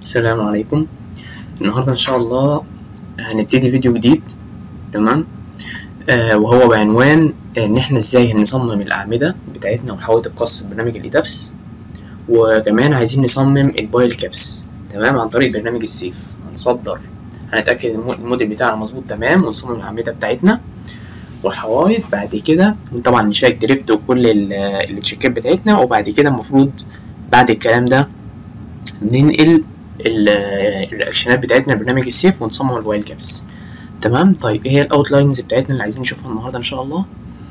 السلام عليكم النهاردة إن شاء الله هنبتدي فيديو جديد تمام آه وهو بعنوان إن إحنا إزاي هنصمم الأعمدة بتاعتنا وحاوية القص ببرنامج الإيتابس وكمان عايزين نصمم البايل كابس تمام عن طريق برنامج السيف هنصدر هنتأكد إن الموديل بتاعنا مظبوط تمام ونصمم الأعمدة بتاعتنا والحوايط بعد كده وطبعا نشيك دريفت وكل التشيكات بتاعتنا وبعد كده المفروض بعد الكلام ده ننقل الرياكشنات بتاعتنا لبرنامج السيف ونصمم الوايل كابس تمام طيب ايه هي الاوتلاينز بتاعتنا اللي عايزين نشوفها النهارده ان شاء الله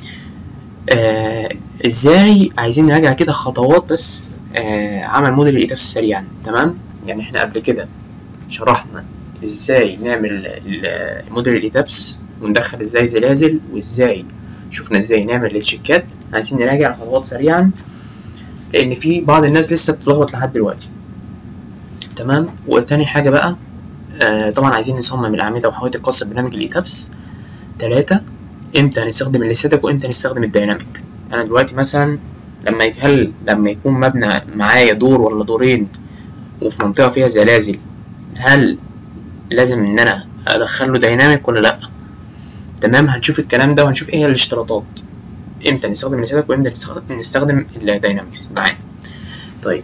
آه ازاي عايزين نراجع كده خطوات بس آه عمل موديل الايتابس سريعا تمام يعني احنا قبل كده شرحنا ازاي نعمل موديل الايتابس وندخل ازاي زلازل وازاي شفنا ازاي نعمل التشيكات عايزين نراجع الخطوات سريعا لان في بعض الناس لسه بتتلخبط لحد دلوقتي تمام وتاني حاجة بقى آه طبعا عايزين نصمم الأعمدة وحواية القص ببرنامج الإيتابس تلاتة امتى هنستخدم الاستاتيك وامتى نستخدم الديناميك أنا دلوقتي مثلا لما هل لما يكون مبنى معايا دور ولا دورين وفي منطقة فيها زلازل هل لازم إن أنا أدخله ديناميك ولا لأ تمام هنشوف الكلام ده وهنشوف ايه هي الاشتراطات امتى نستخدم الاستاتيك وامتى نستخدم الديناميكس معانا طيب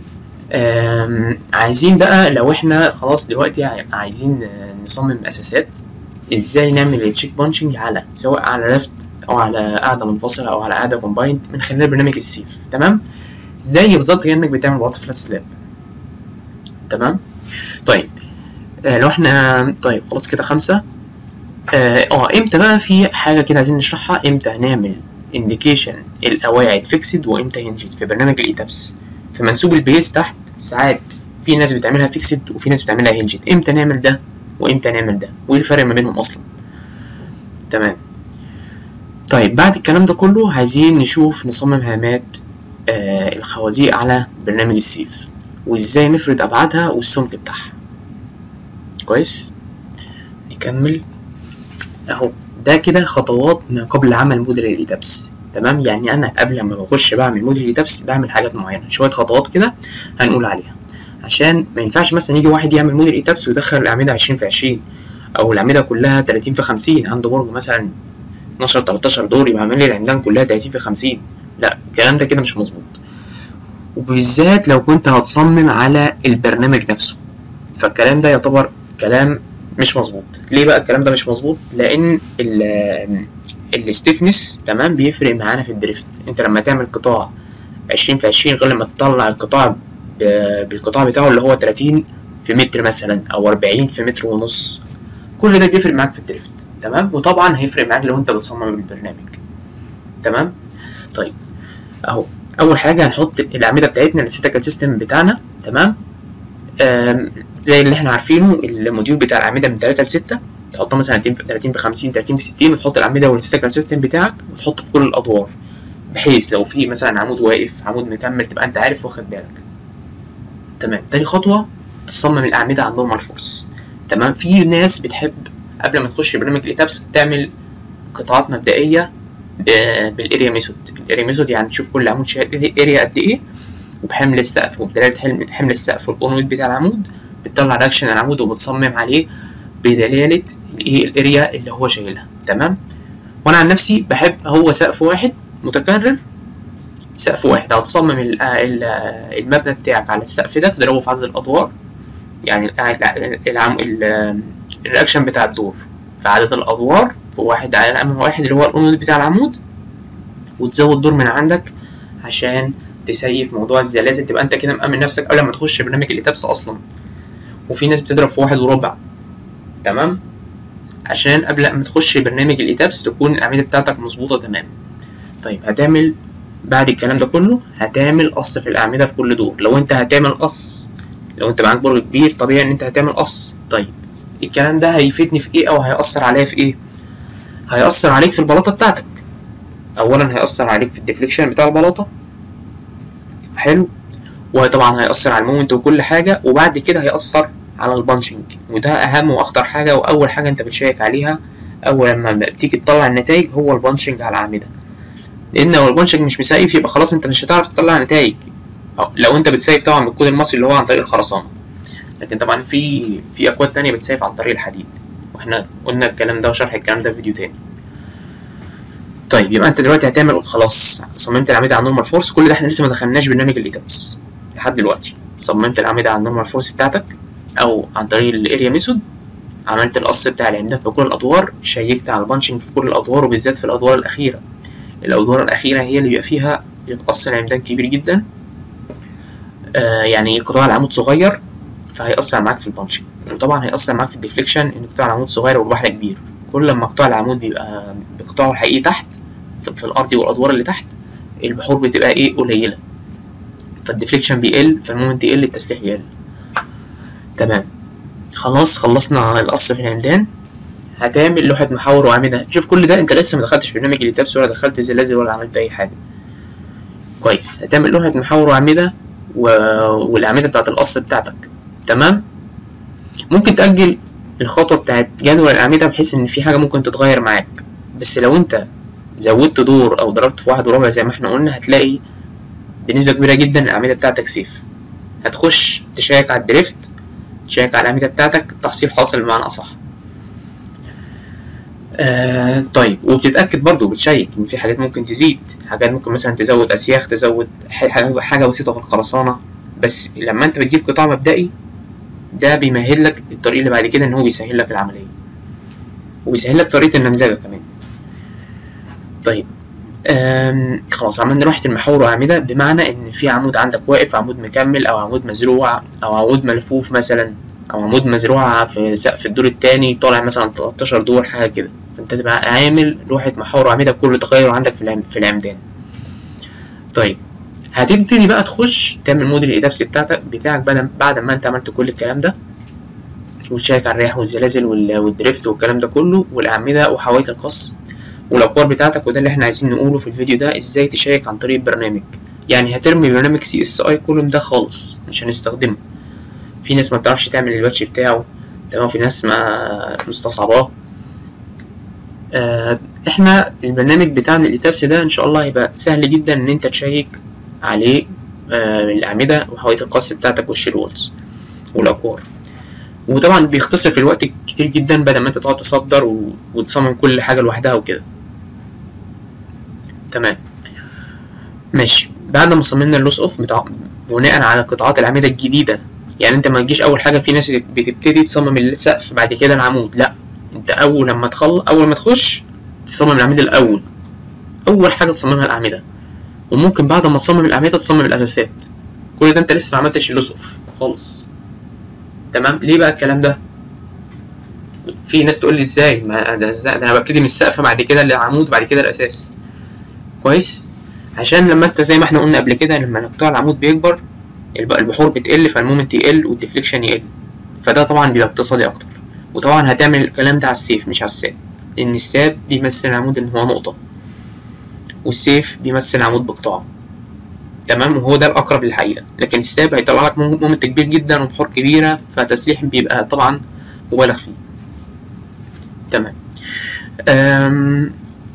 عايزين بقى لو احنا خلاص دلوقتي عايزين نصمم اساسات ازاي نعمل التشيك بانشنج على سواء على ليفت او على قاعده منفصله او على قاعده كومبايند من خلال برنامج السيف تمام زي بالظبط كانك بتعمل وات فلات سلاب تمام طيب آه لو احنا طيب خلاص كده خمسة اه امتى بقى في حاجه كده عايزين نشرحها امتى هنعمل انديكيشن القواعد فيكسد وامتى هنجد في برنامج الايتابس في منسوب البيز تحت ساعات في ناس بتعملها فيكسد وفي ناس بتعملها هنجد امتى نعمل ده وامتى نعمل ده وايه الفرق ما بينهم اصلا تمام طيب بعد الكلام ده كله عايزين نشوف نصمم هامات آه الخوازيق على برنامج السيف وازاي نفرد ابعادها والسمك بتاعها كويس نكمل اهو ده كده خطوات ما قبل عمل موديل الايتابس تمام يعني انا قبل ما بخش بعمل موديل ايتابس بعمل حاجات معينه شويه خطوات كده هنقول عليها عشان ما ينفعش مثلا يجي واحد يعمل موديل ايتابس ويدخل الاعمده 20 في 20 او الاعمده كلها 30 في 50 عنده برج مثلا 12 13 دور يبقى عامل لي العمدان كلها 30 في 50 لا الكلام ده كده مش مظبوط وبالذات لو كنت هتصمم على البرنامج نفسه فالكلام ده يعتبر كلام مش مظبوط ليه بقى الكلام ده مش مظبوط لان الستيفنس تمام بيفرق معانا في الدريفت انت لما تعمل قطاع 20 في 20 غير لما تطلع القطاع بالقطاع بتاعه اللي هو 30 في متر مثلا او 40 في متر ونص كل ده بيفرق معاك في الدريفت تمام وطبعا هيفرق معاك لو انت بتصمم البرنامج تمام طيب اهو اول حاجه هنحط الاعمده بتاعتنا الاستاتيكال سيستم بتاعنا تمام زي اللي احنا عارفينه الموديول بتاع الاعمده من 3 ل 6 تحطها مثلا 30 في 50 30 في 60 وتحط الاعمده والاستاتيكال سيستم بتاعك وتحطه في كل الادوار بحيث لو في مثلا عمود واقف عمود مكمل تبقى انت عارف واخد بالك تمام تاني خطوه تصمم الاعمده على النورمال فورس تمام في ناس بتحب قبل ما تخش برنامج الايتابس تعمل قطاعات مبدئيه بالاريا ميثود الاريا ميثود يعني تشوف كل عمود شايل اريا قد ايه وبحمل السقف وبدلاله حمل السقف والاون بتاع العمود بتطلع رياكشن العمود وبتصمم عليه بدلاله الايه الاريا اللي هو شايلها تمام وانا عن نفسي بحب هو سقف واحد متكرر سقف واحد هتصمم المبنى بتاعك على السقف ده تضربه في عدد الادوار يعني العم الرياكشن بتاع الدور في عدد الادوار في واحد على امام واحد اللي هو الاون بتاع العمود وتزود دور من عندك عشان تسيف موضوع الزلازل تبقى انت كده مأمن نفسك قبل ما تخش برنامج الايتابس اصلا وفي ناس بتضرب في واحد وربع تمام عشان قبل ما تخش برنامج الايتابس تكون الاعمده بتاعتك مظبوطه تمام طيب هتعمل بعد الكلام ده كله هتعمل قص في الاعمده في كل دور لو انت هتعمل قص لو انت معاك برج كبير طبيعي ان انت هتعمل قص طيب الكلام ده هيفيدني في ايه او هيأثر عليا في ايه هيأثر عليك في البلاطه بتاعتك اولا هيأثر عليك في الديفليكشن بتاع البلاطه حلو وطبعا هيأثر على المومنت وكل حاجة وبعد كده هيأثر على البانشنج وده أهم وأخطر حاجة وأول حاجة أنت بتشيك عليها أول لما بتيجي تطلع النتائج هو البانشنج على الأعمدة لأن لو البانشنج مش مسيف يبقى خلاص أنت مش هتعرف تطلع نتائج لو أنت بتسيف طبعا بالكود المصري اللي هو عن طريق الخرسانة لكن طبعا في في اكواد تانية بتسيف عن طريق الحديد واحنا قلنا الكلام ده وشرح الكلام ده في فيديو تاني طيب يبقى انت دلوقتي هتعمل خلاص صممت الاعمده على النورمال فورس كل ده احنا لسه ما دخلناش برنامج الايتابس لحد دلوقتي صممت الاعمده على النورمال فورس بتاعتك او عن طريق الاريا ميثود عملت القص بتاع العمدان في كل الادوار شيكت على البانشنج في كل الادوار وبالذات في الادوار الاخيره الادوار الاخيره هي اللي بيبقى فيها قص العمدان كبير جدا آه يعني قطاع العمود صغير فهيأثر معاك في البانشنج وطبعا هيأثر معاك في الديفليكشن ان قطاع العمود صغير والبحر كبير كل ما قطاع العمود بيبقى بقطاعه الحقيقي تحت في الارض والادوار اللي تحت البحور بتبقى ايه قليله فالديفليكشن بيقل فالمومنت يقل التسليح يقل تمام خلاص خلصنا القص في العمدان هتعمل لوحة محاور وأعمدة شوف كل ده انت لسه ما دخلتش في برنامج التابس ولا دخلت زلازل ولا عملت أي حاجة كويس هتعمل لوحة محاور وأعمدة و... والأعمدة بتاعت القص بتاعتك تمام ممكن تأجل الخطوة بتاعت جدول الأعمدة بحيث إن في حاجة ممكن تتغير معاك بس لو انت زودت دور أو ضربت في واحد وربع زي ما احنا قلنا هتلاقي بنسبة كبيرة جدا الأعمدة بتاعتك سيف هتخش تشيك على الدريفت تشيك على الأعمدة بتاعتك تحصيل حاصل بمعنى أصح آه طيب وبتتأكد برضو بتشيك إن في حاجات ممكن تزيد حاجات ممكن مثلا تزود أسياخ تزود حاجة, حاجة بسيطة في الخرسانة بس لما أنت بتجيب قطاع مبدئي ده بيمهد لك الطريق اللي بعد كده إن هو بيسهل لك العملية وبيسهل لك طريقة النمذجة كمان طيب خلاص عملنا لوحة المحور وأعمدة بمعنى إن في عمود عندك واقف عمود مكمل أو عمود مزروع أو عمود ملفوف مثلا أو عمود مزروع في سقف الدور التاني طالع مثلا 13 دور حاجة كده فأنت تبقى عامل لوحة محور وأعمدة بكل تغير عندك في في العمدان طيب هتبتدي بقى تخش تعمل موديل الإيتابسي بتاعتك بتاعك بعد بعد ما أنت عملت كل الكلام ده وتشيك على الرياح والزلازل والدريفت والكلام ده كله والأعمدة وحواية القص والاقوار بتاعتك وده اللي احنا عايزين نقوله في الفيديو ده ازاي تشيك عن طريق البرنامج يعني هترمي برنامج سي اس اي كولوم ده خالص مش هنستخدمه في ناس ما بتعرفش تعمل الباتش بتاعه تمام في ناس ما مستصعباه آه احنا البرنامج بتاعنا الايتابس ده ان شاء الله هيبقى سهل جدا ان انت تشيك عليه آه الاعمده وحوايه القص بتاعتك والشير وولز والاقوار وطبعا بيختصر في الوقت كتير جدا بدل ما انت تقعد تصدر وتصمم كل حاجه لوحدها وكده تمام ماشي بعد ما صممنا اللوس اوف بتاع بناء على قطاعات الاعمده الجديده يعني انت ما تجيش اول حاجه في ناس بتبتدي تصمم السقف بعد كده العمود لا انت اول لما تخل اول ما تخش تصمم الاعمده الاول اول حاجه تصممها الاعمده وممكن بعد ما تصمم الاعمده تصمم الاساسات كل ده انت لسه ما عملتش اللوس اوف خالص تمام ليه بقى الكلام ده في ناس تقول لي ازاي ما ده ازاي ده انا ببتدي من السقف بعد كده العمود بعد كده الاساس كويس عشان لما انت زي ما احنا قلنا قبل كده لما قطاع العمود بيكبر البحور بتقل فالمومنت يقل والديفليكشن يقل فده طبعا بيبقى اقتصادي اكتر وطبعا هتعمل الكلام ده على السيف مش على الساب لان الساب بيمثل العمود ان هو نقطة والسيف بيمثل عمود بقطاع تمام وهو ده الاقرب للحقيقة لكن الساب هيطلع لك مومنت كبير جدا وبحور كبيرة فتسليح بيبقى طبعا مبالغ فيه تمام أم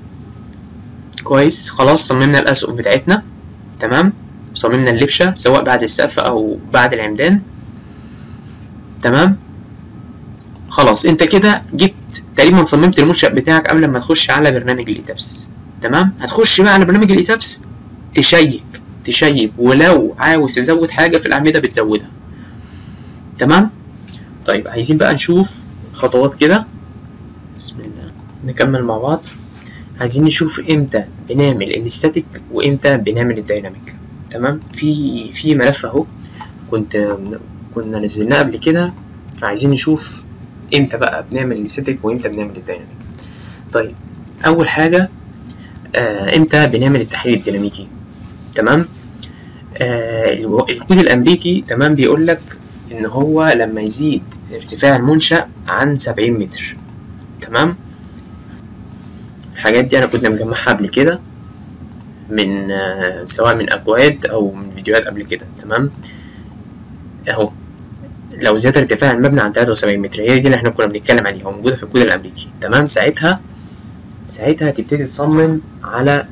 كويس خلاص صممنا الأسقف بتاعتنا تمام صممنا اللبشة سواء بعد السقف أو بعد العمدان تمام خلاص انت كده جبت تقريبا صممت المنشأ بتاعك قبل ما تخش على برنامج الإيتابس تمام هتخش بقى على برنامج الإيتابس تشيك تشيك ولو عاوز تزود حاجة في الأعمدة بتزودها تمام طيب عايزين بقى نشوف خطوات كده بسم الله نكمل مع بعض عايزين نشوف امتى بنعمل الاستاتيك وامتى بنعمل الديناميك تمام في في ملف اهو كنت كنا نزلناه قبل كده فعايزين نشوف امتى بقى بنعمل الاستاتيك وامتى بنعمل الديناميك طيب اول حاجه آه امتى بنعمل التحليل الديناميكي تمام آه الكود الامريكي تمام بيقول لك ان هو لما يزيد ارتفاع المنشأ عن 70 متر تمام الحاجات دي انا كنت مجمعها قبل كده من آه سواء من اكواد او من فيديوهات قبل كده تمام اهو لو زاد ارتفاع المبنى عن 73 متر هي دي اللي احنا كنا بنتكلم عليها موجوده في الكود الامريكي تمام ساعتها ساعتها تبتدي تصمم على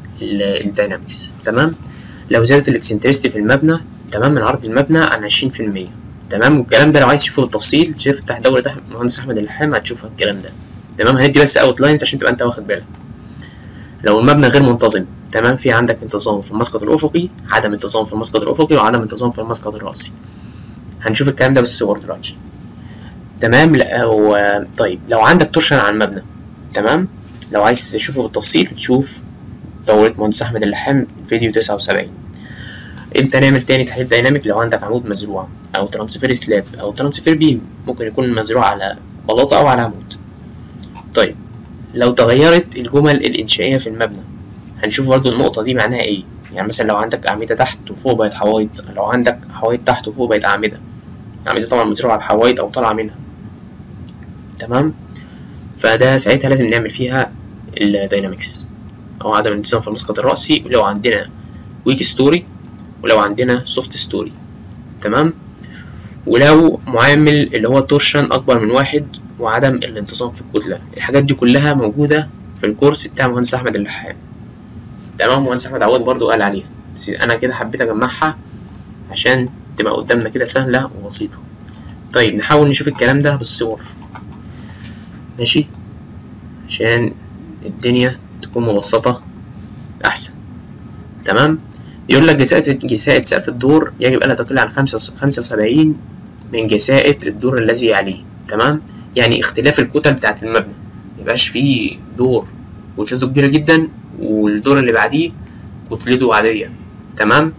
الداينامكس تمام لو زادت الاكسنترستي في المبنى تمام من عرض المبنى عن 20% تمام والكلام ده لو عايز تشوفه بالتفصيل تفتح دورة أحمد- المهندس احمد اللحام هتشوف الكلام ده تمام هندي بس اوت لاينز عشان تبقى انت واخد بالك لو المبنى غير منتظم تمام في عندك انتظام في المسقط الافقي عدم انتظام في المسقط الافقي وعدم انتظام في المسقط الراسي هنشوف الكلام ده بالصور دلوقتي تمام لو طيب لو عندك تورشن على المبنى تمام لو عايز تشوفه بالتفصيل تشوف دورة مهندس أحمد اللحام فيديو تسعة وسبعين امتى نعمل تاني تحليل ديناميك لو عندك عمود مزروع أو ترانسفير سلاب أو ترانسفير بيم ممكن يكون مزروع على بلاطة أو على عمود طيب لو تغيرت الجمل الإنشائية في المبنى هنشوف برضو النقطة دي معناها إيه يعني مثلا لو عندك أعمدة تحت وفوق بقت حوايط لو عندك حوايط تحت وفوق بقت أعمدة الأعمدة طبعا مزروعة على الحوايط أو طالعة منها تمام فده ساعتها لازم نعمل فيها الداينامكس او عدم الانتظام في المسقط الرأسي ولو عندنا ويك ستوري ولو عندنا سوفت ستوري تمام ولو معامل اللي هو تورشن اكبر من واحد وعدم الانتظام في الكتلة الحاجات دي كلها موجودة في الكورس بتاع مهندس احمد اللحام تمام مهندس احمد عواد برضو قال عليها بس انا كده حبيت اجمعها عشان تبقى قدامنا كده سهلة وبسيطة طيب نحاول نشوف الكلام ده بالصور ماشي عشان الدنيا تكون مبسطة أحسن تمام يقول لك جساءة جساءة سقف الدور يجب ألا تقل عن خمسة خمسة وسبعين من جساءة الدور الذي يليه تمام يعني اختلاف الكتل بتاعة المبنى ميبقاش فيه دور كتلته كبيرة جدا والدور اللي بعديه كتلته عادية تمام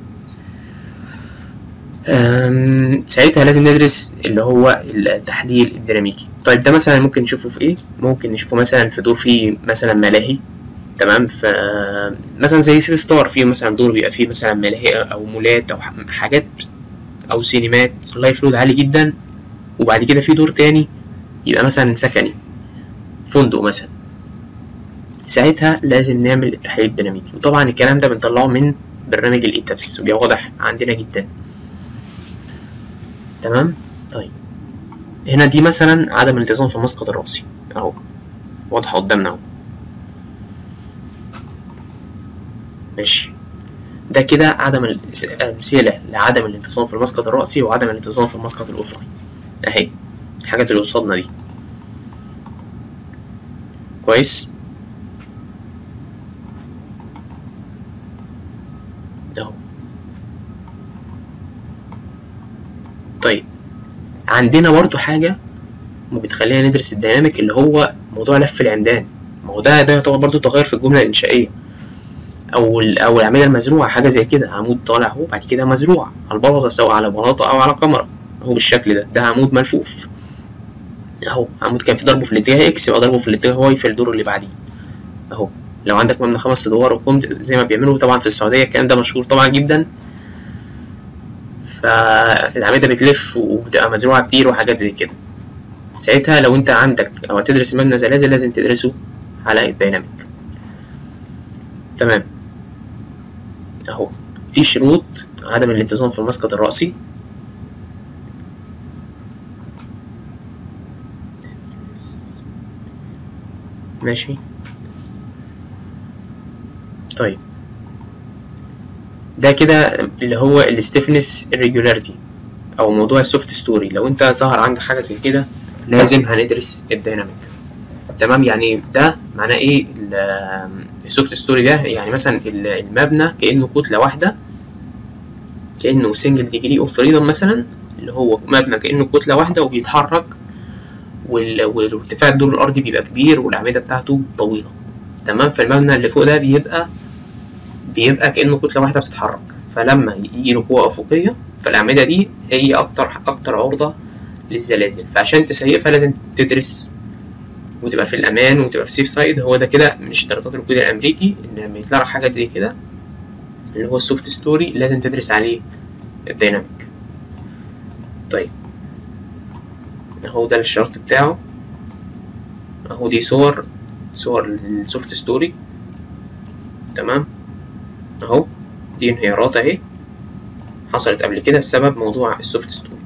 أم، ساعتها لازم ندرس اللي هو التحليل الديناميكي طيب ده مثلا ممكن نشوفه في ايه ممكن نشوفه مثلا في دور فيه مثلا ملاهي تمام ف مثلا زي سيتي ستار فيه مثلا دور بيبقى فيه مثلا ملاهي او مولات او ح- حاجات او سينمات لايف لود عالي جدا وبعد كده في دور تاني يبقى مثلا سكني فندق مثلا ساعتها لازم نعمل التحليل الديناميكي وطبعا الكلام ده بنطلعه من برنامج الايتابس وبيبقى واضح عندنا جدا تمام طيب هنا دي مثلا عدم الانتظام في المسقط الرأسي اهو واضحة قدامنا اهو ماشي ده كده عدم ال- أمثلة لعدم الانتظام في المسقط الرأسي وعدم الانتظام في المسقط الأفقي أهي الحاجات اللي قصادنا دي كويس اهو طيب عندنا برضو حاجة بتخلينا ندرس الديناميك اللي هو موضوع لف العمدان ما هو ده ده يعتبر برضو تغير في الجملة الإنشائية أو ال- أو الأعمدة المزروعة حاجة زي كده عمود طالع أهو بعد كده مزروع على البلاطة سواء على بلاطة أو على كاميرا أهو بالشكل ده ده عمود ملفوف أهو عمود كان في ضربه في الاتجاه إكس يبقى ضربه في الاتجاه واي في الدور اللي بعديه أهو لو عندك مبنى خمس أدوار وكومت زي ما بيعملوا طبعا في السعودية الكلام ده مشهور طبعا جدا فالأعمدة بتلف وبتبقى مزروعة كتير وحاجات زي كده ساعتها لو انت عندك او هتدرس مبنى زلازل لازم تدرسه على الديناميك تمام اهو دي شروط عدم الانتظام في المسقط الرأسي ماشي طيب ده كده اللي هو الستيفنس irregularity او موضوع السوفت ستوري لو انت ظهر عندك حاجه زي كده لازم هندرس الديناميك تمام يعني ده معناه ايه السوفت ستوري ده يعني مثلا ال- المبنى كانه كتله واحده كانه سنجل ديجري اوف فريدم مثلا اللي هو مبنى كانه كتله واحده وبيتحرك وال- وارتفاع الدور الارضي بيبقى كبير والاعمده بتاعته طويله تمام فالمبنى اللي فوق ده بيبقى بيبقى كانه كتله واحده بتتحرك فلما يجي له قوه افقيه فالاعمده دي هي اكتر اكتر عرضه للزلازل فعشان تسيفها لازم تدرس وتبقى في الامان وتبقى في سيف سايد هو ده كده من اشتراطات الوجود الامريكي ان لما يطلع حاجه زي كده اللي هو السوفت ستوري لازم تدرس عليه الديناميك طيب اهو ده الشرط بتاعه اهو دي صور صور السوفت ستوري تمام اهو دي انهيارات اهي حصلت قبل كده بسبب موضوع السوفت ستوري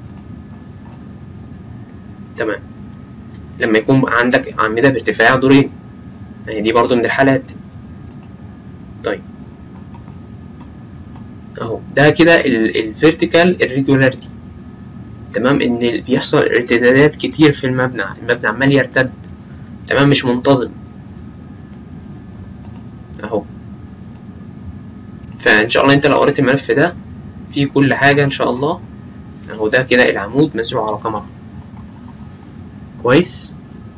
تمام لما يكون عندك أعمدة بارتفاع دورين يعني دي برضو من الحالات طيب اهو ده كده الفيرتيكال irregularity تمام ان بيحصل ارتدادات كتير في المبنى المبنى عمال يرتد تمام مش منتظم اهو فان شاء الله انت لو قريت الملف ده فيه كل حاجه ان شاء الله اهو ده كده العمود مزروع على كاميرا كويس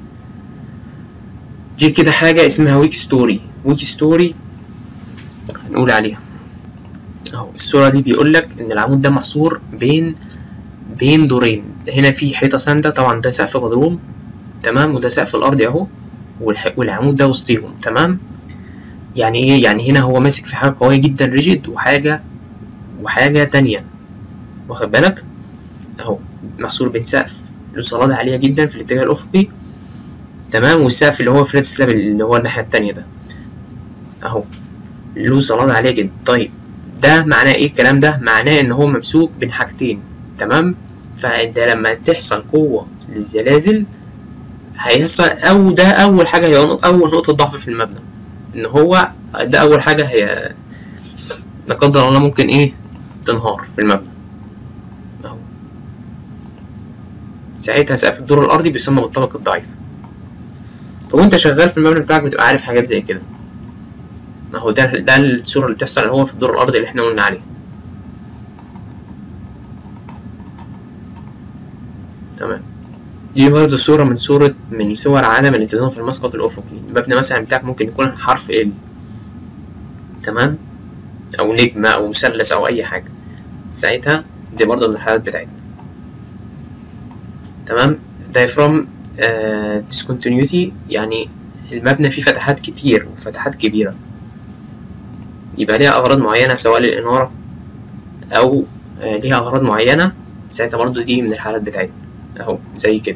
دي كده حاجه اسمها ويك ستوري ويك ستوري هنقول عليها اهو الصوره دي بيقول لك ان العمود ده محصور بين بين دورين هنا في حيطه سانده طبعا ده سقف بدروم تمام وده سقف الارض اهو والح... والعمود ده وسطيهم تمام يعني ايه يعني هنا هو ماسك في حاجه قويه جدا ريجيد وحاجه وحاجه تانية واخد بالك اهو محصور بين سقف له صلادة عالية جدا في الاتجاه الأفقي تمام والسقف اللي هو فلات سلاب اللي هو الناحية التانية ده أهو له صلادة عالية جدا طيب ده معناه ايه الكلام ده معناه ان هو ممسوك بين حاجتين تمام فانت لما تحصل قوة للزلازل هيحصل او ده اول حاجة هي اول نقطة ضعف في المبنى ان هو ده اول حاجة هي لا قدر الله ممكن ايه تنهار في المبنى اهو ساعتها سقف الدور الارضي بيسمى بالطبق الضعيف وانت شغال في المبنى بتاعك بتبقى عارف حاجات زي كده اهو ده ده الصورة اللي بتحصل اللي هو في الدور الارضي اللي احنا قلنا عليه تمام دي برضه صورة من صورة من صور عدم الانتظام في المسقط الأفقي المبنى مثلا بتاعك ممكن يكون حرف ال تمام أو نجمة أو مثلث أو أي حاجة ساعتها دي برضه من الحالات بتاعتنا تمام diaphragm آه discontinuity يعني المبنى فيه فتحات كتير وفتحات كبيرة يبقى ليها أغراض معينة سواء للإنارة أو آه ليها أغراض معينة ساعتها برضه دي من الحالات بتاعتنا اهو زي كده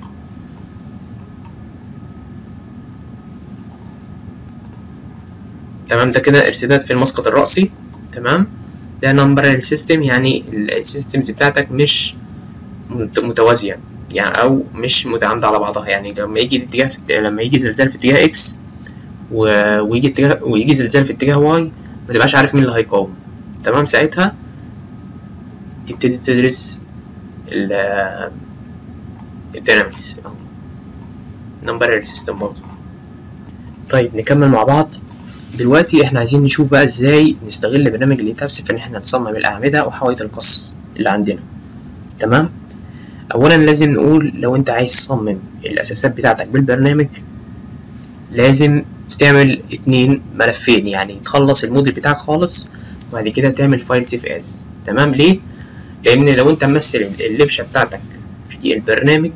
تمام ده كده ارتداد في المسقط الرأسي تمام ده نمبرال سيستم يعني السيستمز بتاعتك مش متوازية يعني او مش متعامدة على بعضها يعني لما يجي الاتجاه في لما يجي زلزال في اتجاه اكس و... ويجي اتجاه ويجي زلزال في اتجاه واي ما تبقاش عارف مين اللي هيقاوم تمام ساعتها تبتدي تدرس ال الدينامكس نمبرال سيستم برضه طيب نكمل مع بعض دلوقتي احنا عايزين نشوف بقى ازاي نستغل برنامج الايتابس في ان احنا نصمم الاعمده وحوايط القص اللي عندنا تمام اولا لازم نقول لو انت عايز تصمم الاساسات بتاعتك بالبرنامج لازم تعمل اتنين ملفين يعني تخلص الموديل بتاعك خالص وبعد كده تعمل فايل سيف از تمام ليه لان لو انت ممثل اللبشه بتاعتك في البرنامج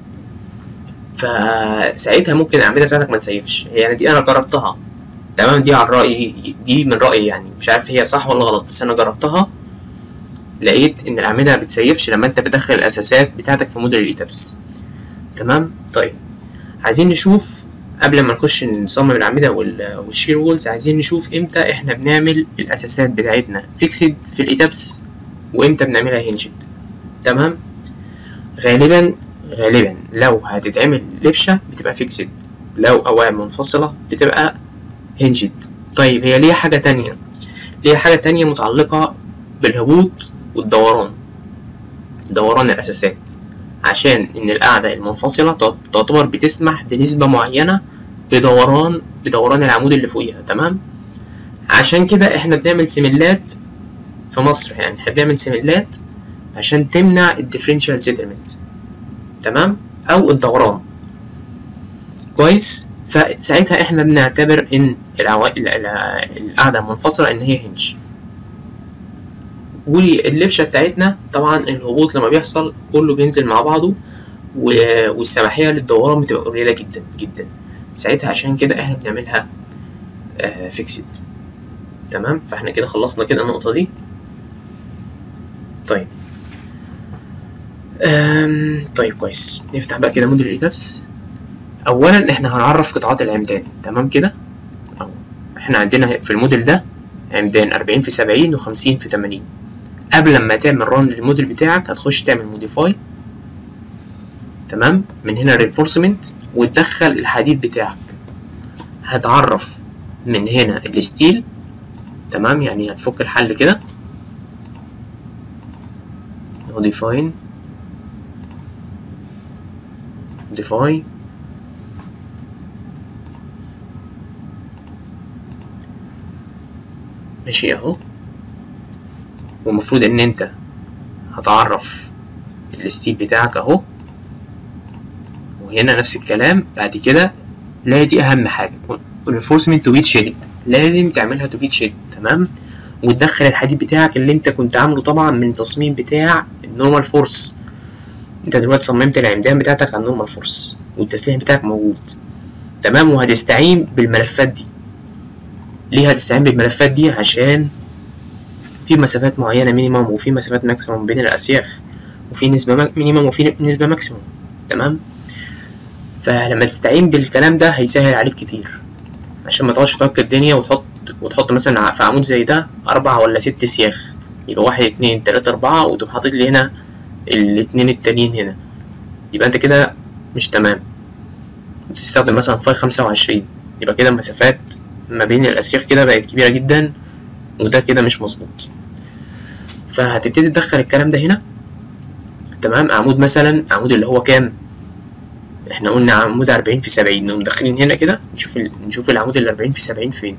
فساعتها ممكن الاعمده بتاعتك ما تسيفش يعني دي انا جربتها تمام دي عن رايي دي من رايي يعني مش عارف هي صح ولا غلط بس انا جربتها لقيت ان الاعمده ما بتسيفش لما انت بتدخل الاساسات بتاعتك في موديل الايتابس تمام طيب عايزين نشوف قبل ما نخش نصمم الاعمده والشير وولز عايزين نشوف امتى احنا بنعمل الاساسات بتاعتنا فيكسد في الايتابس وامتى بنعملها هنجد تمام غالبا غالبا لو هتتعمل لبشة بتبقى فيكسد لو قوائم منفصلة بتبقى هنجد طيب هي ليها حاجة تانية ليها حاجة تانية متعلقة بالهبوط والدوران دوران الأساسات عشان إن القاعدة المنفصلة تعتبر بتسمح بنسبة معينة بدوران بدوران العمود اللي فوقيها تمام عشان كده احنا بنعمل سيميلات في مصر يعني احنا بنعمل سيميلات عشان تمنع الديفرنشال سيتلمنت تمام او الدوران كويس فساعتها احنا بنعتبر ان العو... القاعده المنفصله ان هي هنج واللبشه بتاعتنا طبعا الهبوط لما بيحصل كله بينزل مع بعضه و... والسماحيه للدوران بتبقى قليله جدا جدا ساعتها عشان كده احنا بنعملها آه فيكسد تمام فاحنا كده خلصنا كده النقطه دي طيب أم طيب كويس نفتح بقى كده موديل الايتابس اولا احنا هنعرف قطاعات العمدان تمام كده أو احنا عندنا في الموديل ده عمدان 40 في 70 و50 في 80 قبل ما تعمل ران للموديل بتاعك هتخش تعمل موديفاي تمام من هنا رينفورسمنت وتدخل الحديد بتاعك هتعرف من هنا الستيل تمام يعني هتفك الحل كده موديفاين ديفاي ماشي اهو والمفروض ان انت هتعرف الستيل بتاعك اهو وهنا نفس الكلام بعد كده لا دي اهم حاجه reinforcement to be checked لازم تعملها to be checked تمام وتدخل الحديد بتاعك اللي انت كنت عامله طبعا من التصميم بتاع النورمال فورس انت دلوقتي صممت العمدان بتاعتك على النورمال فورس والتسليح بتاعك موجود تمام وهتستعين بالملفات دي ليه هتستعين بالملفات دي عشان في مسافات معينة مينيمم وفي مسافات ماكسيموم بين الأسياخ وفي نسبة مينيمم وفي نسبة ماكسيموم تمام فلما تستعين بالكلام ده هيسهل عليك كتير عشان ما تقعدش تعك الدنيا وتحط وتحط مثلا في عمود زي ده أربعة ولا ست سياخ يبقى واحد اتنين تلاتة أربعة وتقوم حاطط لي هنا الاتنين التانيين هنا يبقى انت كده مش تمام وتستخدم مثلا فاي خمسة وعشرين يبقى كده المسافات ما بين الأسياخ كده بقت كبيرة جدا وده كده مش مظبوط فهتبتدي تدخل الكلام ده هنا تمام عمود مثلا عمود اللي هو كام احنا قلنا عمود أربعين في سبعين نقوم داخلين هنا كده نشوف ال... نشوف العمود الأربعين في سبعين فين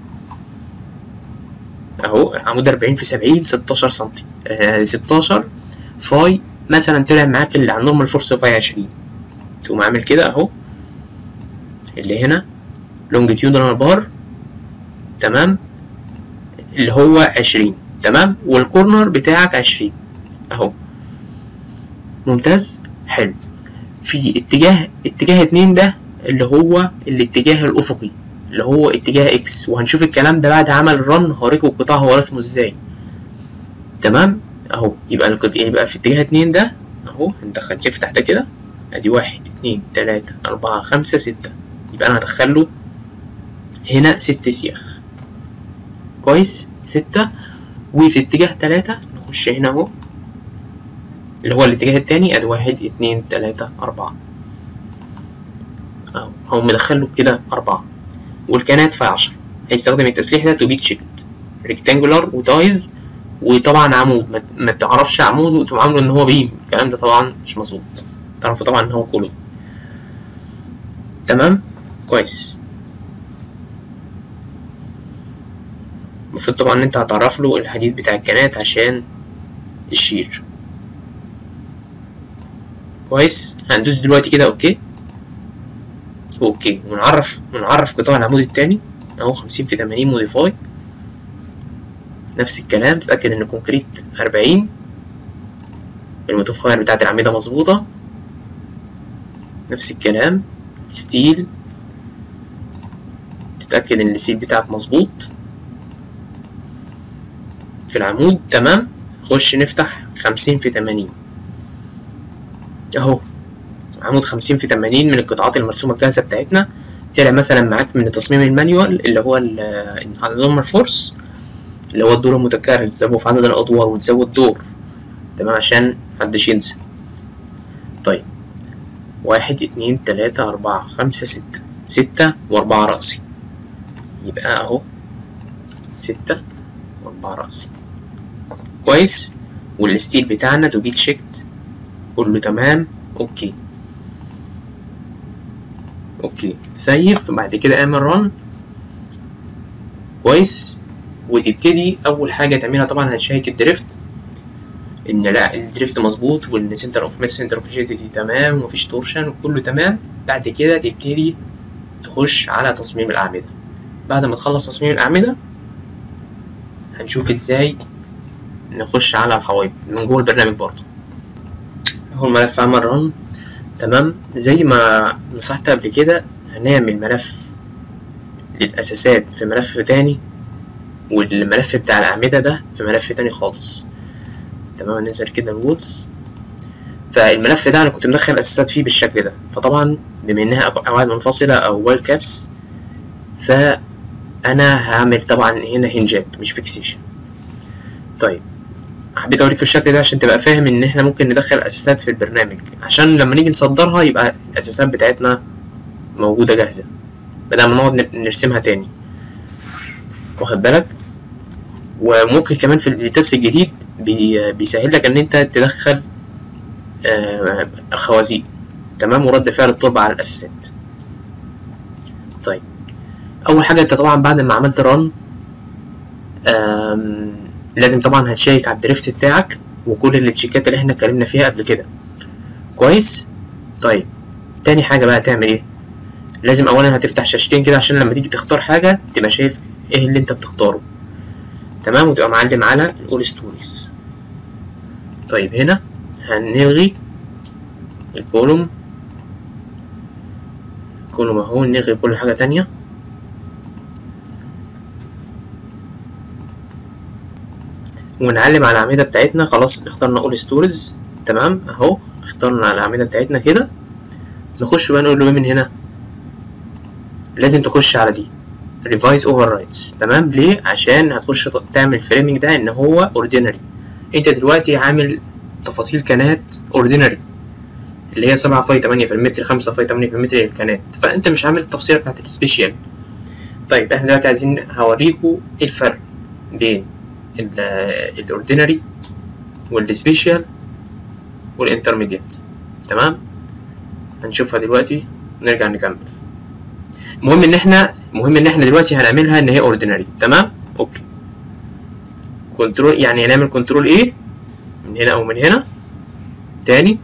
اهو عمود أربعين في سبعين ستاشر سنتي آه ستاشر فاي مثلا طلع معاك اللي على النورمال فورس فاي عشرين تقوم عامل كده اهو اللي هنا لونجيتيودنال بار تمام اللي هو عشرين تمام والكورنر بتاعك عشرين اهو ممتاز حلو في اتجاه اتجاه اتنين ده اللي هو الاتجاه الافقي اللي هو اتجاه اكس وهنشوف الكلام ده بعد عمل رن هوريكم القطاع هو رسمه ازاي تمام اهو يبقى القط... يبقى في اتجاه اتنين ده اهو هندخل كيف تحت كده ادي واحد اتنين تلاتة اربعة خمسة ستة يبقى انا هدخله هنا ست سياخ كويس ستة وفي اتجاه تلاتة نخش هنا اهو اللي هو الاتجاه التاني ادي واحد اتنين تلاتة اربعة اهو هو مدخله كده اربعة والكانات في عشرة هيستخدم التسليح ده تو بي تشيكت ريكتانجولار وتايز وطبعا عمود ما, ما تعرفش عمود وتقوم عامله ان هو بيم الكلام ده طبعا مش مظبوط تعرفوا طبعا ان هو كولوم تمام كويس المفروض طبعا ان انت هتعرف له الحديد بتاع الكنات عشان الشير كويس هندوس دلوقتي كده اوكي اوكي ونعرف ونعرف قطاع العمود التاني اهو خمسين في تمانين موديفاي نفس الكلام تتأكد ان الكونكريت أربعين الموديفاير بتاعت الأعمدة مظبوطة نفس الكلام ستيل تتأكد ان الستيل بتاعك مظبوط في العمود تمام خش نفتح خمسين في تمانين اهو عمود خمسين في تمانين من القطاعات المرسومة الجاهزة بتاعتنا طلع مثلا معاك من تصميم المانيوال اللي هو النورمال فورس اللي هو الدور المتكرر تزود في عدد الأدوار وتزود دور تمام عشان محدش ينسى طيب واحد اتنين تلاتة أربعة خمسة ستة ستة وأربعة رأسي يبقى أهو ستة وأربعة رأسي كويس والستيل بتاعنا تو بي تشيكت كله تمام اوكي اوكي سيف بعد كده اعمل رن كويس وتبتدي اول حاجه تعملها طبعا هتشيك الدريفت ان لا الدريفت مظبوط وان سنتر اوف ماس سنتر اوف ريجيديتي تمام ومفيش تورشن وكله تمام بعد كده تبتدي تخش على تصميم الاعمده بعد ما تخلص تصميم الاعمده هنشوف ازاي نخش على الحوايب من جوه البرنامج برضه اهو الملف عمل رن تمام زي ما نصحت قبل كده هنعمل ملف للاساسات في ملف تاني والملف بتاع الاعمده ده في ملف تاني خالص تمام ننزل كده الوودز فالملف ده انا كنت مدخل الاساسات فيه بالشكل ده فطبعا بما انها قواعد منفصله او وال كابس فانا هعمل طبعا هنا هنجات مش فيكسيشن طيب حبيت اوريك الشكل ده عشان تبقى فاهم ان احنا ممكن ندخل اساسات في البرنامج عشان لما نيجي نصدرها يبقى الاساسات بتاعتنا موجوده جاهزه بدل ما نقعد نرسمها تاني واخد بالك وممكن كمان في التبس الجديد بي بيسهل لك ان انت تدخل آه خوازيق تمام ورد فعل التربة على الاساسات طيب اول حاجه انت طبعا بعد ما عملت رن لازم طبعا هتشيك على الدريفت بتاعك وكل التشيكات اللي احنا اتكلمنا فيها قبل كده كويس طيب تاني حاجه بقى هتعمل ايه لازم اولا هتفتح شاشتين كده عشان لما تيجي تختار حاجه تبقى شايف ايه اللي انت بتختاره تمام وتبقى معلم على الاول ستوريز طيب هنا هنلغي الكولوم كولوم اهو نلغي كل حاجه تانية ونعلم على الأعمدة بتاعتنا خلاص اخترنا اول ستوريز تمام اهو اخترنا على الأعمدة بتاعتنا كده نخش بقى نقول له ايه من هنا لازم تخش على دي ريفايز اوفر رايتس تمام ليه عشان هتخش تعمل فريمنج ده ان هو اوردينري انت دلوقتي عامل تفاصيل كانات اوردينري اللي هي سبعة فاي تمانية في المتر خمسة فاي تمانية في المتر للكانات فانت مش عامل التفصيلة بتاعت السبيشال طيب احنا دلوقتي عايزين هوريكوا ايه الفرق بين الاوردينري والسبيشال والانترميديت تمام هنشوفها دلوقتي ونرجع نكمل المهم ان احنا مهم ان احنا دلوقتي هنعملها ان هي اوردينري تمام اوكي كنترول يعني هنعمل كنترول ايه من هنا او من هنا تاني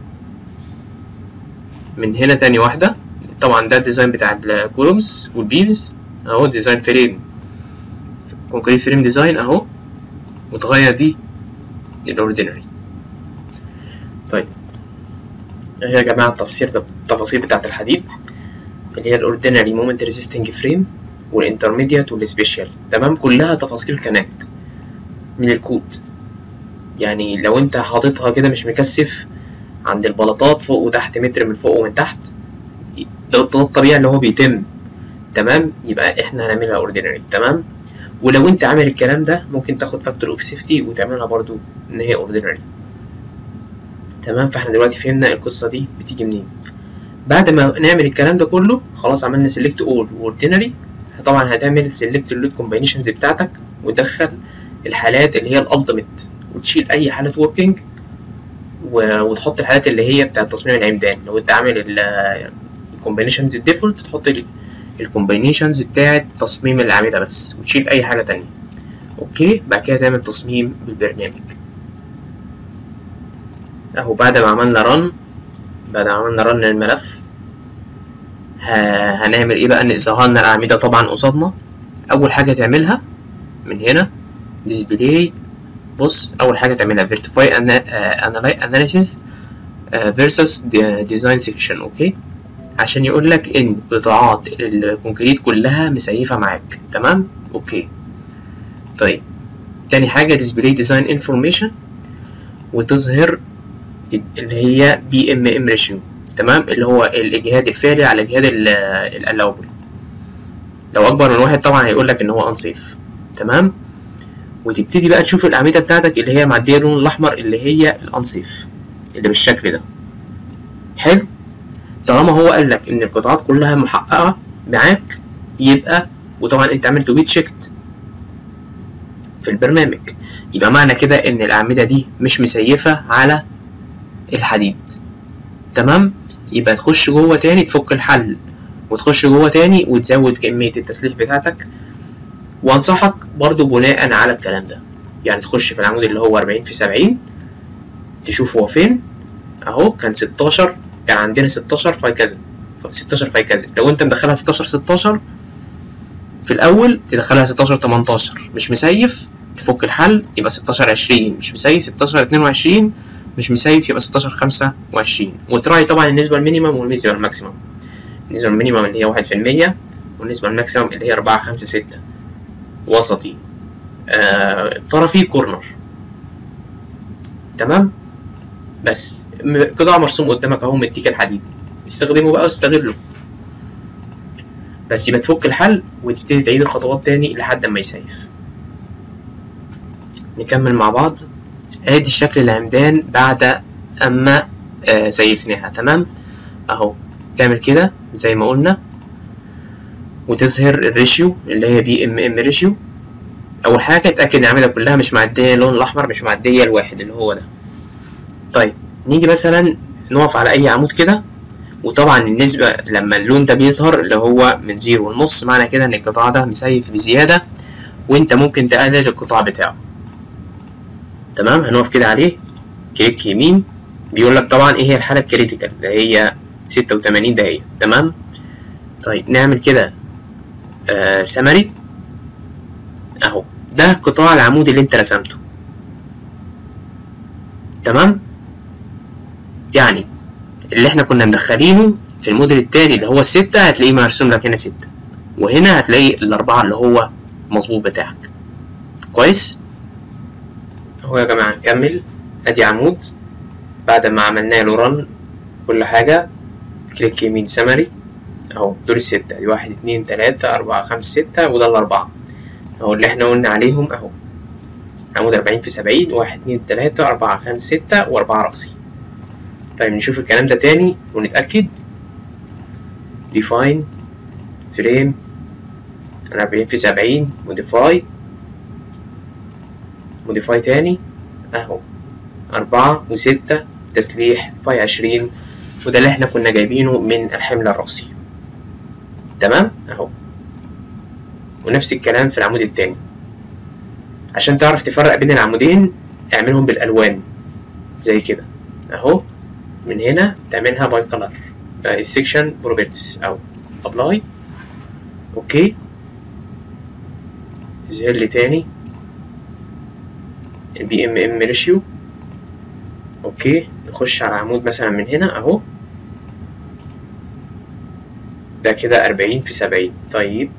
من هنا تاني واحدة طبعا ده الديزاين بتاع الكولومز والبيمز اهو ديزاين فريم كونكريت فريم ديزاين اهو وتغير دي الاوردينري طيب اهي يا جماعة التفسير ده التفاصيل بتاعة الحديد اللي هي الاوردينري مومنت ريزيستنج فريم والانترميديات والسبيشال تمام كلها تفاصيل كانت من الكود يعني لو انت حاططها كده مش مكثف عند البلاطات فوق وتحت متر من فوق ومن تحت ده الطبيعي اللي هو بيتم تمام يبقى احنا هنعملها اوردينري تمام ولو انت عامل الكلام ده ممكن تاخد فاكتور اوف سيفتي وتعملها برضو ان هي اوردينري تمام فاحنا دلوقتي فهمنا القصه دي بتيجي منين بعد ما نعمل الكلام ده كله خلاص عملنا سيلكت اول واوردينري طبعا هتعمل سيلكت اللود كومبينيشنز بتاعتك وتدخل الحالات اللي هي الالتيميت وتشيل اي حالات وركينج وتحط الحالات اللي هي بتاعت تصميم العمدان لو انت عامل الكومبينيشنز الديفولت تحط الكومبينيشنز بتاعت تصميم الاعمده بس وتشيل اي حاجه تانية اوكي بعد كده تعمل تصميم بالبرنامج اهو بعد ما عملنا رن بعد ما عملنا رن للملف هنعمل ايه بقى ان ظهر لنا الاعمده طبعا قصادنا اول حاجه تعملها من هنا ديسبلاي بص اول حاجه تعملها فيرتيفاي اناليسيس فيرسس ديزاين سيكشن اوكي عشان يقول لك ان قطاعات الكونكريت كلها مسيفه معاك تمام اوكي طيب تاني حاجه ديسبلاي ديزاين انفورميشن وتظهر اللي هي بي ام ام ريشيو تمام اللي هو الاجهاد الفعلي على الاجهاد الالاوبل لو اكبر من واحد طبعا هيقول لك ان هو انصيف تمام وتبتدي بقى تشوف الاعمده بتاعتك اللي هي معديه اللون الاحمر اللي هي الانصيف اللي بالشكل ده حلو طالما هو قال لك ان القطاعات كلها محققه معاك يبقى وطبعا انت عملت بيه تشيكت في البرنامج يبقى معنى كده ان الاعمده دي مش مسيفه على الحديد تمام يبقى تخش جوه تاني تفك الحل وتخش جوه تاني وتزود كميه التسليح بتاعتك وانصحك برضو بناء على الكلام ده يعني تخش في العمود اللي هو 40 في 70 تشوف هو فين اهو كان 16 كان عندنا 16 في كذا 16 في كذا لو انت مدخلها 16 16 في الاول تدخلها 16 18 مش مسيف تفك الحل يبقى 16 20 مش مسيف 16 22 مش مسيف يبقى 16 25 وتراعي طبعا النسبة المينيمم والنسبة الماكسيمم النسبة المينيمم اللي هي 1% والنسبة الماكسيمم اللي هي 4 5 6 وسطي آه طرفي كورنر تمام بس قطع مرسوم قدامك اهو مديك الحديد استخدمه بقى واستغله بس يبقى تفك الحل وتبتدي تعيد الخطوات تاني لحد ما يسيف نكمل مع بعض ادي شكل العمدان بعد اما آه سيفناها تمام اهو تعمل كده زي ما قلنا وتظهر الريشيو اللي هي بي ام ام ريشيو اول حاجه اتاكد ان الاعمده كلها مش معديه اللون الاحمر مش معديه الواحد اللي هو ده طيب نيجي مثلا نقف على اي عمود كده وطبعا النسبة لما اللون ده بيظهر اللي هو من زيرو ونص معنى كده ان القطاع ده مسيف بزيادة وانت ممكن تقلل القطاع بتاعه تمام هنقف كده عليه كليك يمين بيقول لك طبعا ايه هي الحالة الكريتيكال اللي هي ستة وتمانين دقيقة تمام طيب نعمل كده آه سمري اهو ده قطاع العمود اللي انت رسمته تمام يعني اللي احنا كنا مدخلينه في الموديل التاني اللي هو الستة هتلاقيه مرسوم لك هنا ستة وهنا هتلاقي الأربعة اللي هو مظبوط بتاعك كويس اهو يا جماعة نكمل ادي عمود بعد ما عملنا له رن كل حاجة كليك يمين سمري اهو دول الستة ادي واحد اتنين تلاتة أربعة خمسة ستة وده الأربعة اهو اللي احنا قلنا عليهم اهو عمود أربعين في سبعين واحد اتنين تلاتة أربعة خمسة ستة وأربعة رأسي طيب نشوف الكلام ده تاني ونتأكد define frame أربعين في سبعين modify modify تاني أهو أربعة وستة تسليح في عشرين وده اللي احنا كنا جايبينه من الحمل الرأسي تمام أهو ونفس الكلام في العمود التاني عشان تعرف تفرق بين العمودين اعملهم بالألوان زي كده أهو من هنا تعملها باي كلر السكشن بروبرتيز او ابلاي اوكي ظهر لي تاني البي ام ام ريشيو اوكي نخش على عمود مثلا من هنا اهو ده كده أربعين في سبعين طيب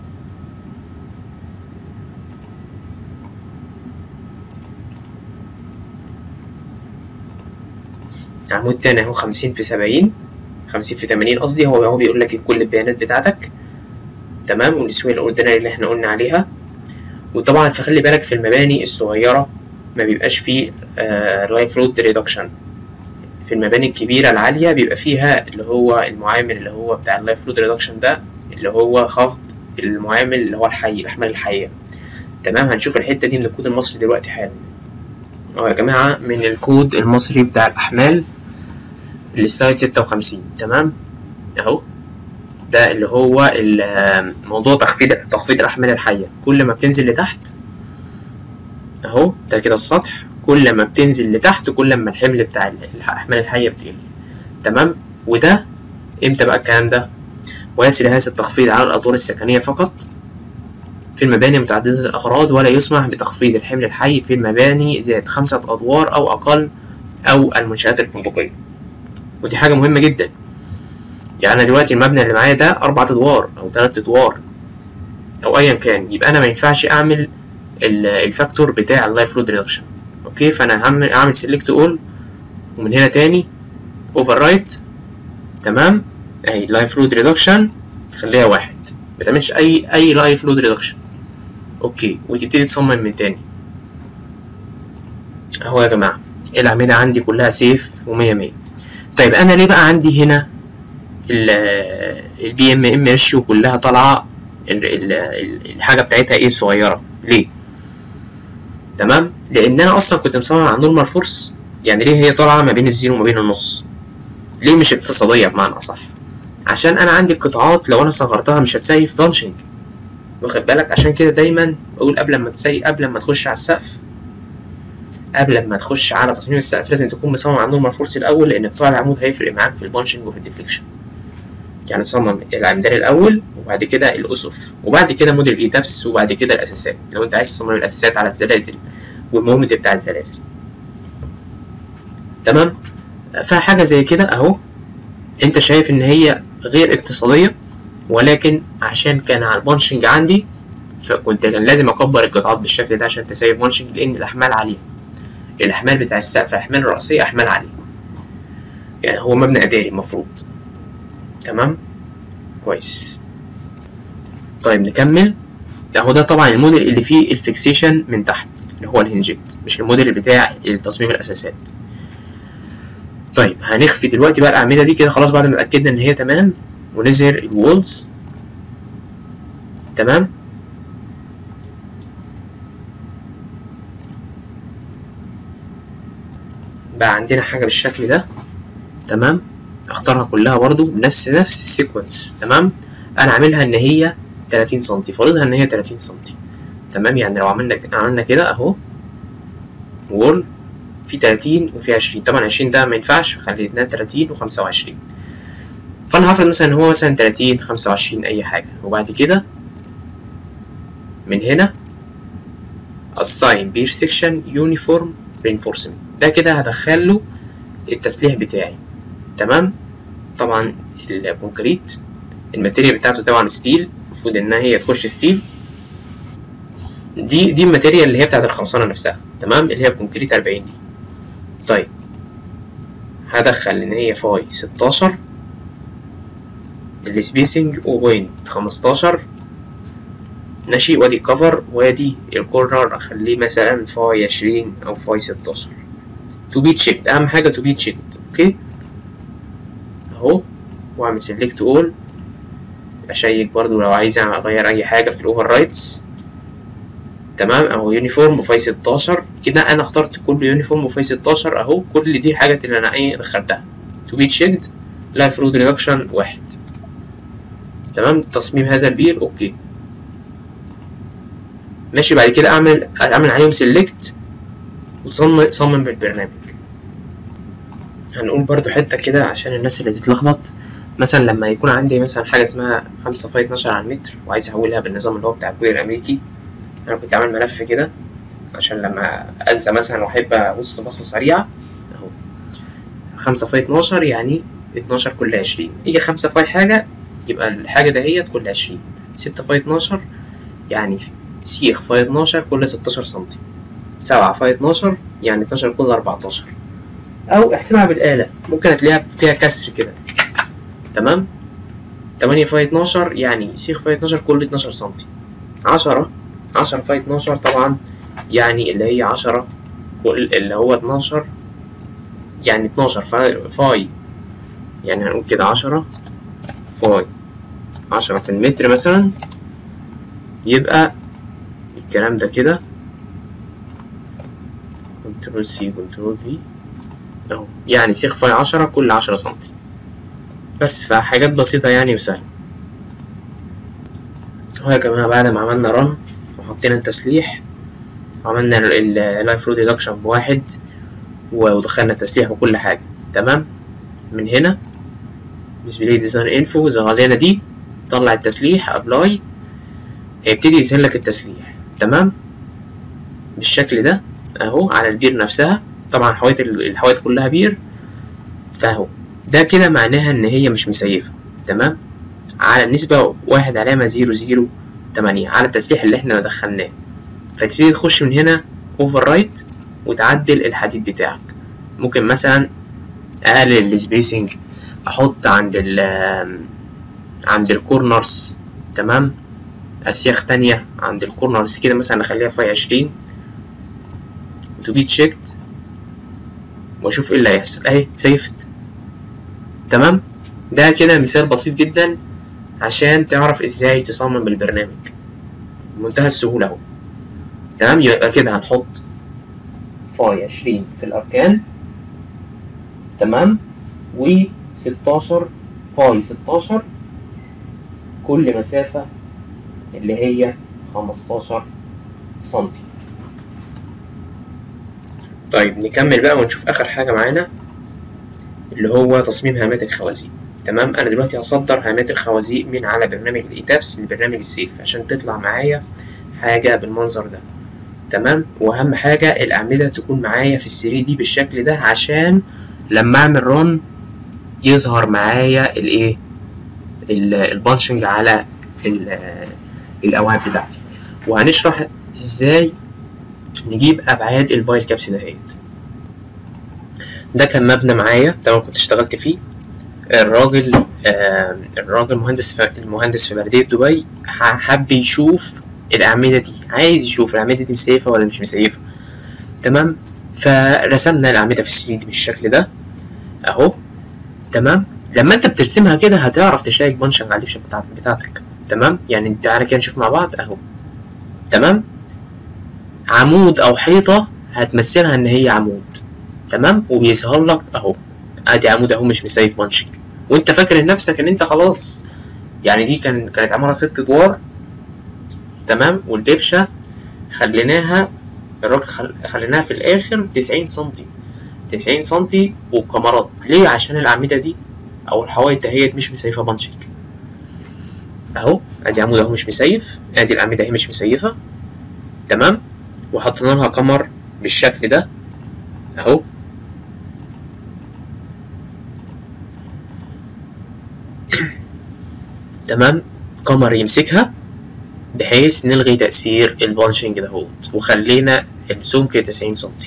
عمود تاني اهو خمسين في سبعين خمسين في تمانين قصدي هو هو بيقول لك كل البيانات بتاعتك تمام والاسوية الاوردينري اللي احنا قلنا عليها وطبعا فخلي بالك في المباني الصغيرة ما بيبقاش فيه لايف لود ريدكشن في المباني الكبيرة العالية بيبقى فيها اللي هو المعامل اللي هو بتاع اللايف لود ريدكشن ده اللي هو خفض المعامل اللي هو الحي الأحمال الحية تمام هنشوف الحتة دي من الكود المصري دلوقتي حالا اهو يا جماعة من الكود المصري بتاع الأحمال السلايد ستة وخمسين تمام اهو ده اللي هو موضوع تخفيض تخفيض الأحمال الحية كل ما بتنزل لتحت اهو ده كده السطح كل ما بتنزل لتحت كل ما الحمل بتاع الأحمال الحية بتقل تمام وده امتى بقى الكلام ده ويسري هذا التخفيض على الأدوار السكنية فقط في المباني متعددة الأغراض ولا يسمح بتخفيض الحمل الحي في المباني ذات خمسة أدوار أو أقل أو المنشآت الفندقية ودي حاجة مهمة جدا يعني أنا دلوقتي المبنى اللي معايا ده أربع أدوار أو تلات أدوار أو أيا كان يبقى أنا ما ينفعش أعمل الفاكتور بتاع اللايف لود ريدكشن أوكي فأنا هعمل أعمل سيلكت أول ومن هنا تاني أوفر رايت تمام أهي لايف لود ريدكشن خليها واحد ما تعملش أي أي لايف لود ريدكشن أوكي وتبتدي تصمم من تاني أهو يا جماعة الأعمدة عندي كلها سيف ومية مية طيب انا ليه بقى عندي هنا البي ام ام ريشيو كلها طالعه الحاجه بتاعتها ايه صغيره ليه تمام لان انا اصلا كنت مصمم على نورمال فورس يعني ليه هي طالعه ما بين الزيرو وما بين النص ليه مش اقتصاديه بمعنى اصح عشان انا عندي القطاعات لو انا صغرتها مش هتسيف بانشنج واخد بالك عشان كده دايما بقول قبل ما تسيف قبل ما تخش على السقف قبل ما تخش على تصميم السقف لازم تكون مصمم على النورمال فورس الاول لان قطاع العمود هيفرق معاك في البانشنج وفي الديفليكشن يعني تصمم العمدان الاول وبعد كده الاسف وبعد كده موديل الايتابس وبعد كده الاساسات لو انت عايز تصمم الاساسات على الزلازل والمومنت بتاع الزلازل تمام فحاجه زي كده اهو انت شايف ان هي غير اقتصاديه ولكن عشان كان على البانشنج عندي فكنت كان لازم اكبر القطاعات بالشكل ده عشان تسيف بانشنج لان الاحمال عاليه الاحمال بتاع السقف احمال رأسية احمال عالية يعني هو مبنى اداري المفروض تمام كويس طيب نكمل اهو ده طبعا الموديل اللي فيه الفيكسيشن من تحت اللي هو الهنجت مش الموديل بتاع تصميم الاساسات طيب هنخفي دلوقتي بقى الاعمده دي كده خلاص بعد ما اتاكدنا ان هي تمام ونظهر الوولز تمام بقى عندنا حاجة بالشكل ده تمام اختارها كلها برضو بنفس نفس السيكونس تمام انا عاملها ان هي 30 سم فارضها ان هي 30 سم تمام يعني لو عملنا عملنا كده اهو وول في 30 وفي 20 طبعا 20 ده ما ينفعش خليناه 30 و25 فانا هفرض مثلا ان هو مثلا 30 25 اي حاجه وبعد كده من هنا assign بير سيكشن يونيفورم reinforcement ده كده هدخله التسليح بتاعي تمام طبعا الكونكريت الماتيريال بتاعته طبعا ستيل المفروض انها هي تخش ستيل دي دي الماتيريال اللي هي بتاعت الخرسانه نفسها تمام اللي هي الكونكريت 40 دي طيب هدخل ان هي فاي 16 السبيسنج وبوينت 15 ماشي وادي الكفر وادي الكورنر اخليه مثلا فاي 20 او فاي 16 تو بي تشيكد اهم حاجه تو بي تشيكد اوكي اهو واعمل سيلكت اول اشيك برضو لو عايز اغير اي حاجه في الاوفر رايتس تمام اهو يونيفورم وفاي 16 كده انا اخترت كل يونيفورم وفاي 16 اهو كل دي حاجات اللي انا ايه دخلتها تو بي تشيكد لايف رود ريدكشن واحد تمام تصميم هذا البير اوكي ماشي بعد كده اعمل اعمل عليهم سيلكت وتصمم صمم بالبرنامج هنقول برضو حته كده عشان الناس اللي تتلخبط مثلا لما يكون عندي مثلا حاجه اسمها 5 فاي 12 على المتر وعايز احولها بالنظام اللي هو بتاع الكوير الامريكي انا كنت عامل ملف كده عشان لما انسى مثلا واحب ابص بصه سريعه اهو 5 فاي 12 يعني 12 كل 20 يجي 5 فاي حاجه يبقى الحاجه دهيت كل 20 6 فاي 12 يعني سيخ فاي 12 كل 16 سنتي 7 فاي 12 يعني 12 كل 14 او احسبها بالآلة ممكن هتلاقيها فيها كسر كده تمام 8 فاي 12 يعني سيخ فاي 12 كل 12 سنتي 10 10 فاي 12 طبعا يعني اللي هي 10 كل اللي هو 12 يعني 12 فاي, فاي يعني هنقول كده 10 فاي 10 في المتر مثلا يبقى الكلام ده كده كنترول سي كنترول في اهو يعني سيخ فاي 10 كل 10 سنتي بس فحاجات بسيطة يعني وسهلة اهو يا جماعة بعد ما عملنا رن وحطينا التسليح وعملنا اللايف رود ريدكشن بواحد ودخلنا التسليح وكل حاجة تمام من هنا ديسبلاي ديزاين انفو ظهر لنا دي طلع التسليح ابلاي هيبتدي يظهر لك التسليح تمام بالشكل ده اهو على البير نفسها طبعا حوائط الحوائط كلها بير فاهو ده كده معناها ان هي مش مسيفة تمام على النسبة واحد علامة زيرو زيرو تمانية على التسليح اللي احنا دخلناه فتبتدي تخش من هنا اوفر رايت وتعدل الحديد بتاعك ممكن مثلا اقلل السبيسنج احط عند ال عند الكورنرز تمام اسياخ تانية عند الكورنرز كده مثلا اخليها فاي عشرين تو بي تشيكت واشوف ايه اللي هيحصل اهي سيفت تمام ده كده مثال بسيط جدا عشان تعرف ازاي تصمم البرنامج بمنتهى السهولة اهو تمام يبقى كده هنحط فاي عشرين في الاركان تمام و 16 فاي 16 كل مسافة اللي هي 15 سنتي طيب نكمل بقى ونشوف آخر حاجة معانا اللي هو تصميم هامات الخوازيق تمام أنا دلوقتي هصدر هامات الخوازيق من على برنامج الإيتابس لبرنامج السيف عشان تطلع معايا حاجة بالمنظر ده تمام وأهم حاجة الأعمدة تكون معايا في الثري دي بالشكل ده عشان لما أعمل رن يظهر معايا الايه البانشنج على الأوعاب بتاعتي وهنشرح ازاي نجيب ابعاد البايل كابس دهيت ده كان مبنى معايا تمام كنت اشتغلت فيه الراجل آه الراجل مهندس في المهندس في بلدية دبي حب يشوف الأعمدة دي عايز يشوف الأعمدة دي مسيفة ولا مش مسيفة تمام فرسمنا الأعمدة في الثري دي بالشكل ده أهو تمام لما انت بترسمها كده هتعرف تشيك بانشنج على الليبشن بتاعت بتاعتك تمام يعني تعالى كده نشوف مع بعض اهو تمام عمود او حيطة هتمثلها ان هي عمود تمام وبيظهر لك اهو ادي عمود اهو مش مسيف بانشنج وانت فاكر لنفسك ان انت خلاص يعني دي كان كانت عمارة ست ادوار تمام والدبشة خليناها الراجل خل... خليناها في الاخر تسعين سنتي تسعين سنتي وكاميرات ليه عشان الاعمدة دي او الحوايط دهيت مش مسيفة بانشنج اهو ادي عمود اهو مش مسيف ادي الاعمدة اهي مش مسيفة تمام وحطينا لها كمر بالشكل ده اهو تمام كمر يمسكها بحيث نلغي تأثير البانشنج دهوت وخلينا السمك تسعين سنتي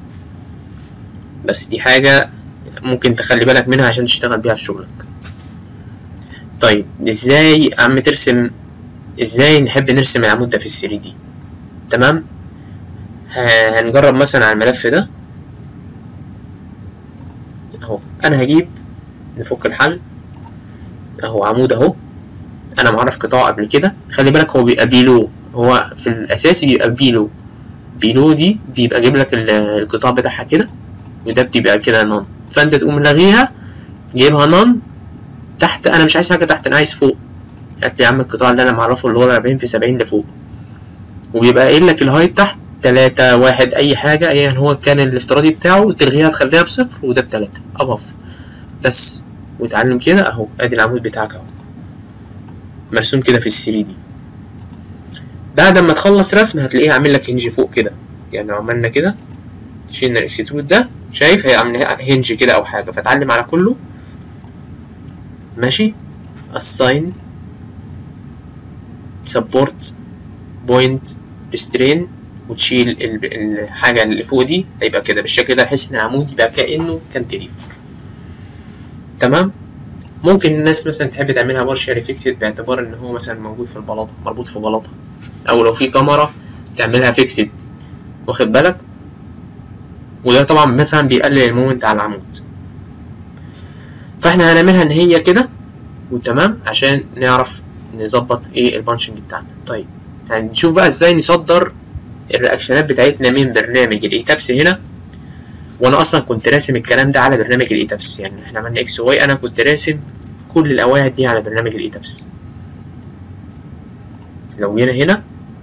بس دي حاجة ممكن تخلي بالك منها عشان تشتغل بيها في شغلك طيب ازاي يا عم ترسم ازاي نحب نرسم العمود ده في الثري دي تمام هنجرب مثلا على الملف ده اهو انا هجيب نفك الحل اهو عمود اهو انا معرف قطاع قبل كده خلي بالك هو بيبقى بيلو هو في الاساسي بيبقى بيلو بيلو دي بيبقى جايب لك القطاع بتاعها كده وده بتبقى كده نون فانت تقوم لاغيها جايبها نون تحت انا مش عايز حاجه تحت انا عايز فوق هات يا عم القطاع اللي انا معرفه اللي هو 40 في 70 لفوق وبيبقى قايل لك الهايت تحت تلاتة واحد أي حاجة أيا يعني هو كان الافتراضي بتاعه تلغيها تخليها بصفر وده بتلاتة أبف بس وتعلم كده أهو أدي العمود بتاعك أهو مرسوم كده في الثري دي بعد ما تخلص رسم هتلاقيه عامل لك هنج فوق كده يعني لو عملنا كده شيلنا الاكسترود ده شايف هي عامل هنج كده أو حاجة فتعلم على كله ماشي assign support point restrain وتشيل الحاجة اللي فوق دي هيبقى كده بالشكل ده بحيث ان العمود يبقى كأنه كانتليفر تمام ممكن الناس مثلا تحب تعملها بارشالي فيكسد باعتبار ان هو مثلا موجود في البلاطة مربوط في بلاطة او لو في كاميرا تعملها فيكسد واخد بالك وده طبعا مثلا بيقلل المومنت على العمود فاحنا هنعملها ان هي كده وتمام عشان نعرف نظبط ايه البانشنج بتاعنا طيب هنشوف بقى ازاي نصدر الرياكشنات بتاعتنا من برنامج الايتابس هنا وانا اصلا كنت راسم الكلام ده على برنامج الايتابس يعني احنا عملنا اكس واي انا كنت راسم كل القواعد دي على برنامج الايتابس لو جينا هنا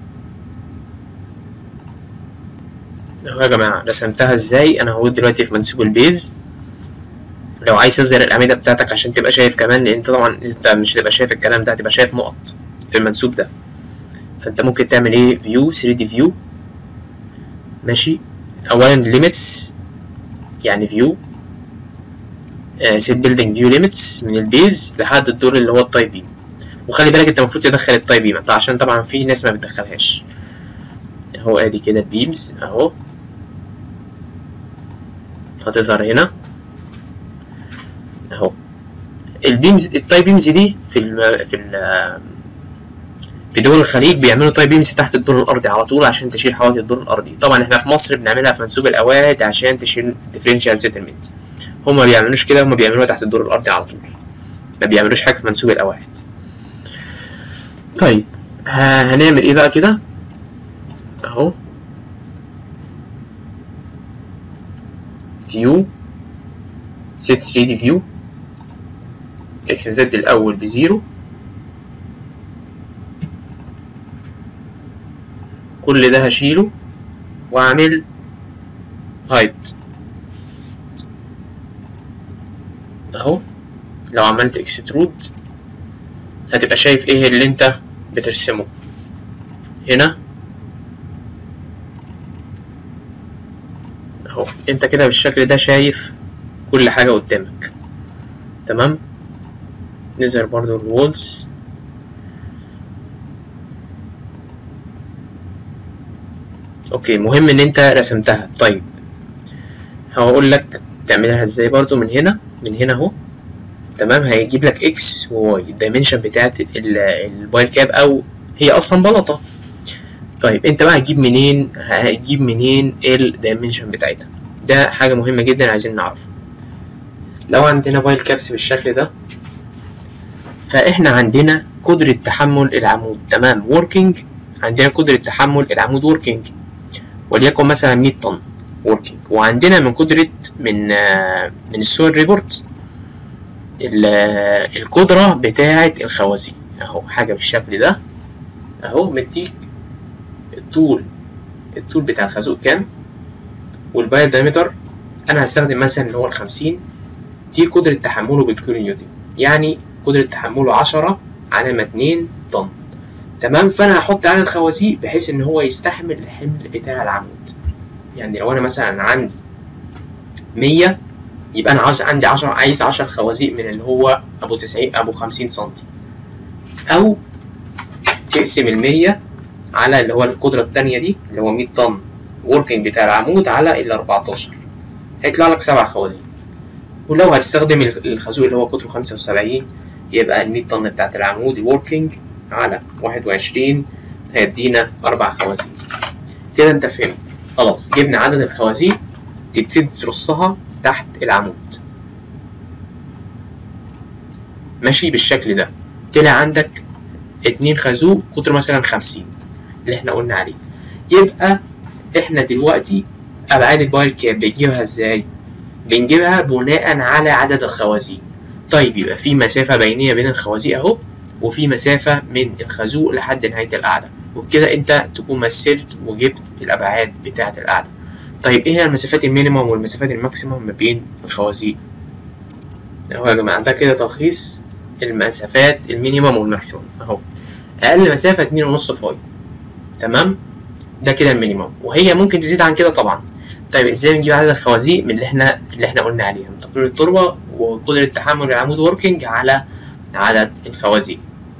اهو يا جماعه رسمتها ازاي انا هو دلوقتي في منسوب البيز لو عايز تظهر الاعمده بتاعتك عشان تبقى شايف كمان لان انت طبعا انت مش هتبقى شايف الكلام ده هتبقى شايف نقط في المنسوب ده فانت ممكن تعمل ايه فيو 3 دي فيو ماشي اولا ليميتس يعني فيو سيت بيلدينج فيو ليميتس من البيز لحد الدور اللي هو التاي بيم وخلي بالك انت المفروض تدخل التاي بيم عشان طبعا في ناس ما بتدخلهاش اهو ادي كده البيمز اهو هتظهر هنا اهو البيمز التاي بيمز دي في ال في ال في دول الخليج بيعملوا تاي بيمز تحت الدور الارضي على طول عشان تشيل حوالي الدور الارضي طبعا احنا في مصر بنعملها في منسوب القواعد عشان تشيل ديفرنشال سيتلمنت هما ما بيعملوش كده هما بيعملوها تحت الدور الارضي على طول ما بيعملوش حاجه في منسوب القواعد طيب هنعمل ايه بقى كده اهو فيو set 3 دي فيو اكس زد الاول بزيرو كل ده هشيله واعمل هايد اهو لو عملت اكسترود هتبقى شايف ايه اللي انت بترسمه هنا اهو انت كده بالشكل ده شايف كل حاجة قدامك تمام نظهر برضو الوولز اوكي مهم ان انت رسمتها طيب هقول لك تعملها ازاي برضو من هنا من هنا اهو تمام هيجيب لك اكس وواي الدايمنشن بتاعت البايل كاب او هي اصلا بلطة طيب انت بقى هتجيب منين هتجيب منين الدايمنشن بتاعتها ده حاجة مهمة جدا عايزين نعرفها لو عندنا بايل كابس بالشكل ده فاحنا عندنا قدرة تحمل العمود تمام working عندنا قدرة تحمل العمود working وليكن مثلا 100 طن working وعندنا من قدرة من من السويل ريبورت القدرة بتاعة الخوازيق اهو حاجة بالشكل ده اهو مديك الطول الطول بتاع الخازوق كام والباير دايمتر انا هستخدم مثلا اللي هو الخمسين دي قدرة تحمله بالكيلو نيوتن يعني قدرة تحمله عشرة على اتنين طن تمام فانا هحط عدد خوازيق بحيث ان هو يستحمل الحمل بتاع العمود يعني لو انا مثلا عندي مية يبقى انا عاوز عندي عشرة عايز عشر خوازيق من اللي هو ابو تسعين ابو خمسين سنتي او تقسم المية على اللي هو القدرة التانية دي اللي هو مية طن وركينج بتاع العمود على ال 14 هيطلع لك سبع خوازيق ولو هتستخدم الخازوق اللي هو قطره 75 يبقى ال 100 طن بتاعت العمود الوركينج على 21 هيدينا أربع خوازيق كده أنت فهمت خلاص جبنا عدد الخوازيق تبتدي ترصها تحت العمود ماشي بالشكل ده طلع عندك اتنين خازوق قطر مثلا 50 اللي احنا قلنا عليه يبقى احنا دلوقتي ابعاد الباير كاب بنجيبها ازاي بنجيبها بناء على عدد الخوازيق طيب يبقى في مسافة بينية بين الخوازيق اهو وفي مسافة من الخازوق لحد نهاية القاعدة وبكده انت تكون مثلت وجبت الابعاد بتاعة القاعدة طيب ايه هي المسافات المينيموم والمسافات الماكسيموم ما بين الخوازيق اهو يا جماعة ده كده تلخيص المسافات المينيموم والماكسيموم اهو اقل مسافة اتنين ونص فاي تمام ده كده المينيموم وهي ممكن تزيد عن كده طبعا طيب ازاي بنجيب عدد الخوازيق من اللي احنا اللي احنا قلنا عليها من تقرير التربه وقدره تحمل العمود وركينج على عدد الخوازيق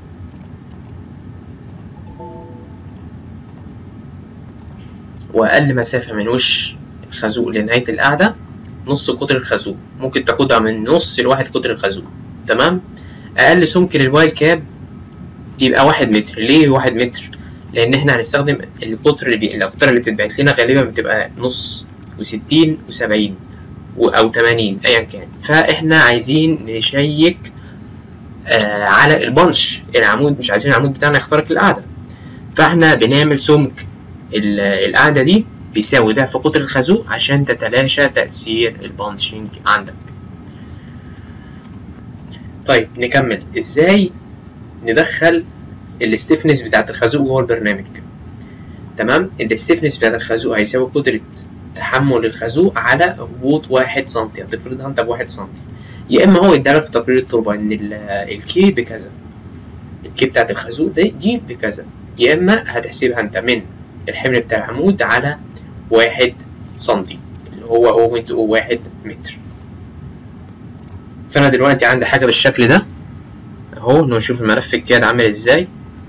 واقل مسافه من وش الخازوق لنهايه القاعده نص قطر الخازوق ممكن تاخدها من نص لواحد قطر الخازوق تمام اقل سمك للوايل كاب بيبقى واحد متر ليه واحد متر لان احنا هنستخدم القطر اللي القطر اللي بتتبعت لنا غالبا بتبقى نص وستين وسبعين او تمانين ايا كان فاحنا عايزين نشيك آه على البنش العمود مش عايزين العمود بتاعنا يخترق القاعدة فاحنا بنعمل سمك القاعدة دي بيساوي ضعف قطر الخازوق عشان تتلاشى تأثير البانشنج عندك طيب نكمل ازاي ندخل الاستفنس بتاعت الخازوق جوه البرنامج تمام الاستفنس بتاعت الخازوق هيساوي قدرة تحمل الخازوق على هبوط واحد سنتي هتفرضها انت بواحد سنتي يا اما هو يديلك في تقرير التربة ان الكي بكذا الكي بتاعت الخازوق دي دي بكذا يا اما هتحسبها انت من الحمل بتاع العمود على واحد سنتي اللي هو 0.01 متر فانا دلوقتي عندي حاجة بالشكل ده اهو نشوف الملف الكاد عامل ازاي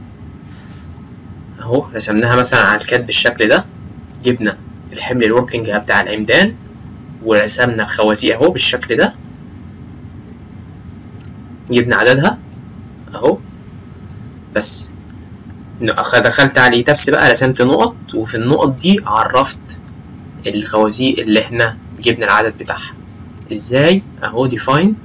اهو رسمناها مثلا على الكاد بالشكل ده جبنا الحمل الوركينج بتاع العمدان ورسمنا الخوازيق اهو بالشكل ده جبنا عددها اهو بس دخلت على تابس بقى رسمت نقط وفي النقط دي عرفت الخوازيق اللي احنا جبنا العدد بتاعها ازاي اهو ديفاين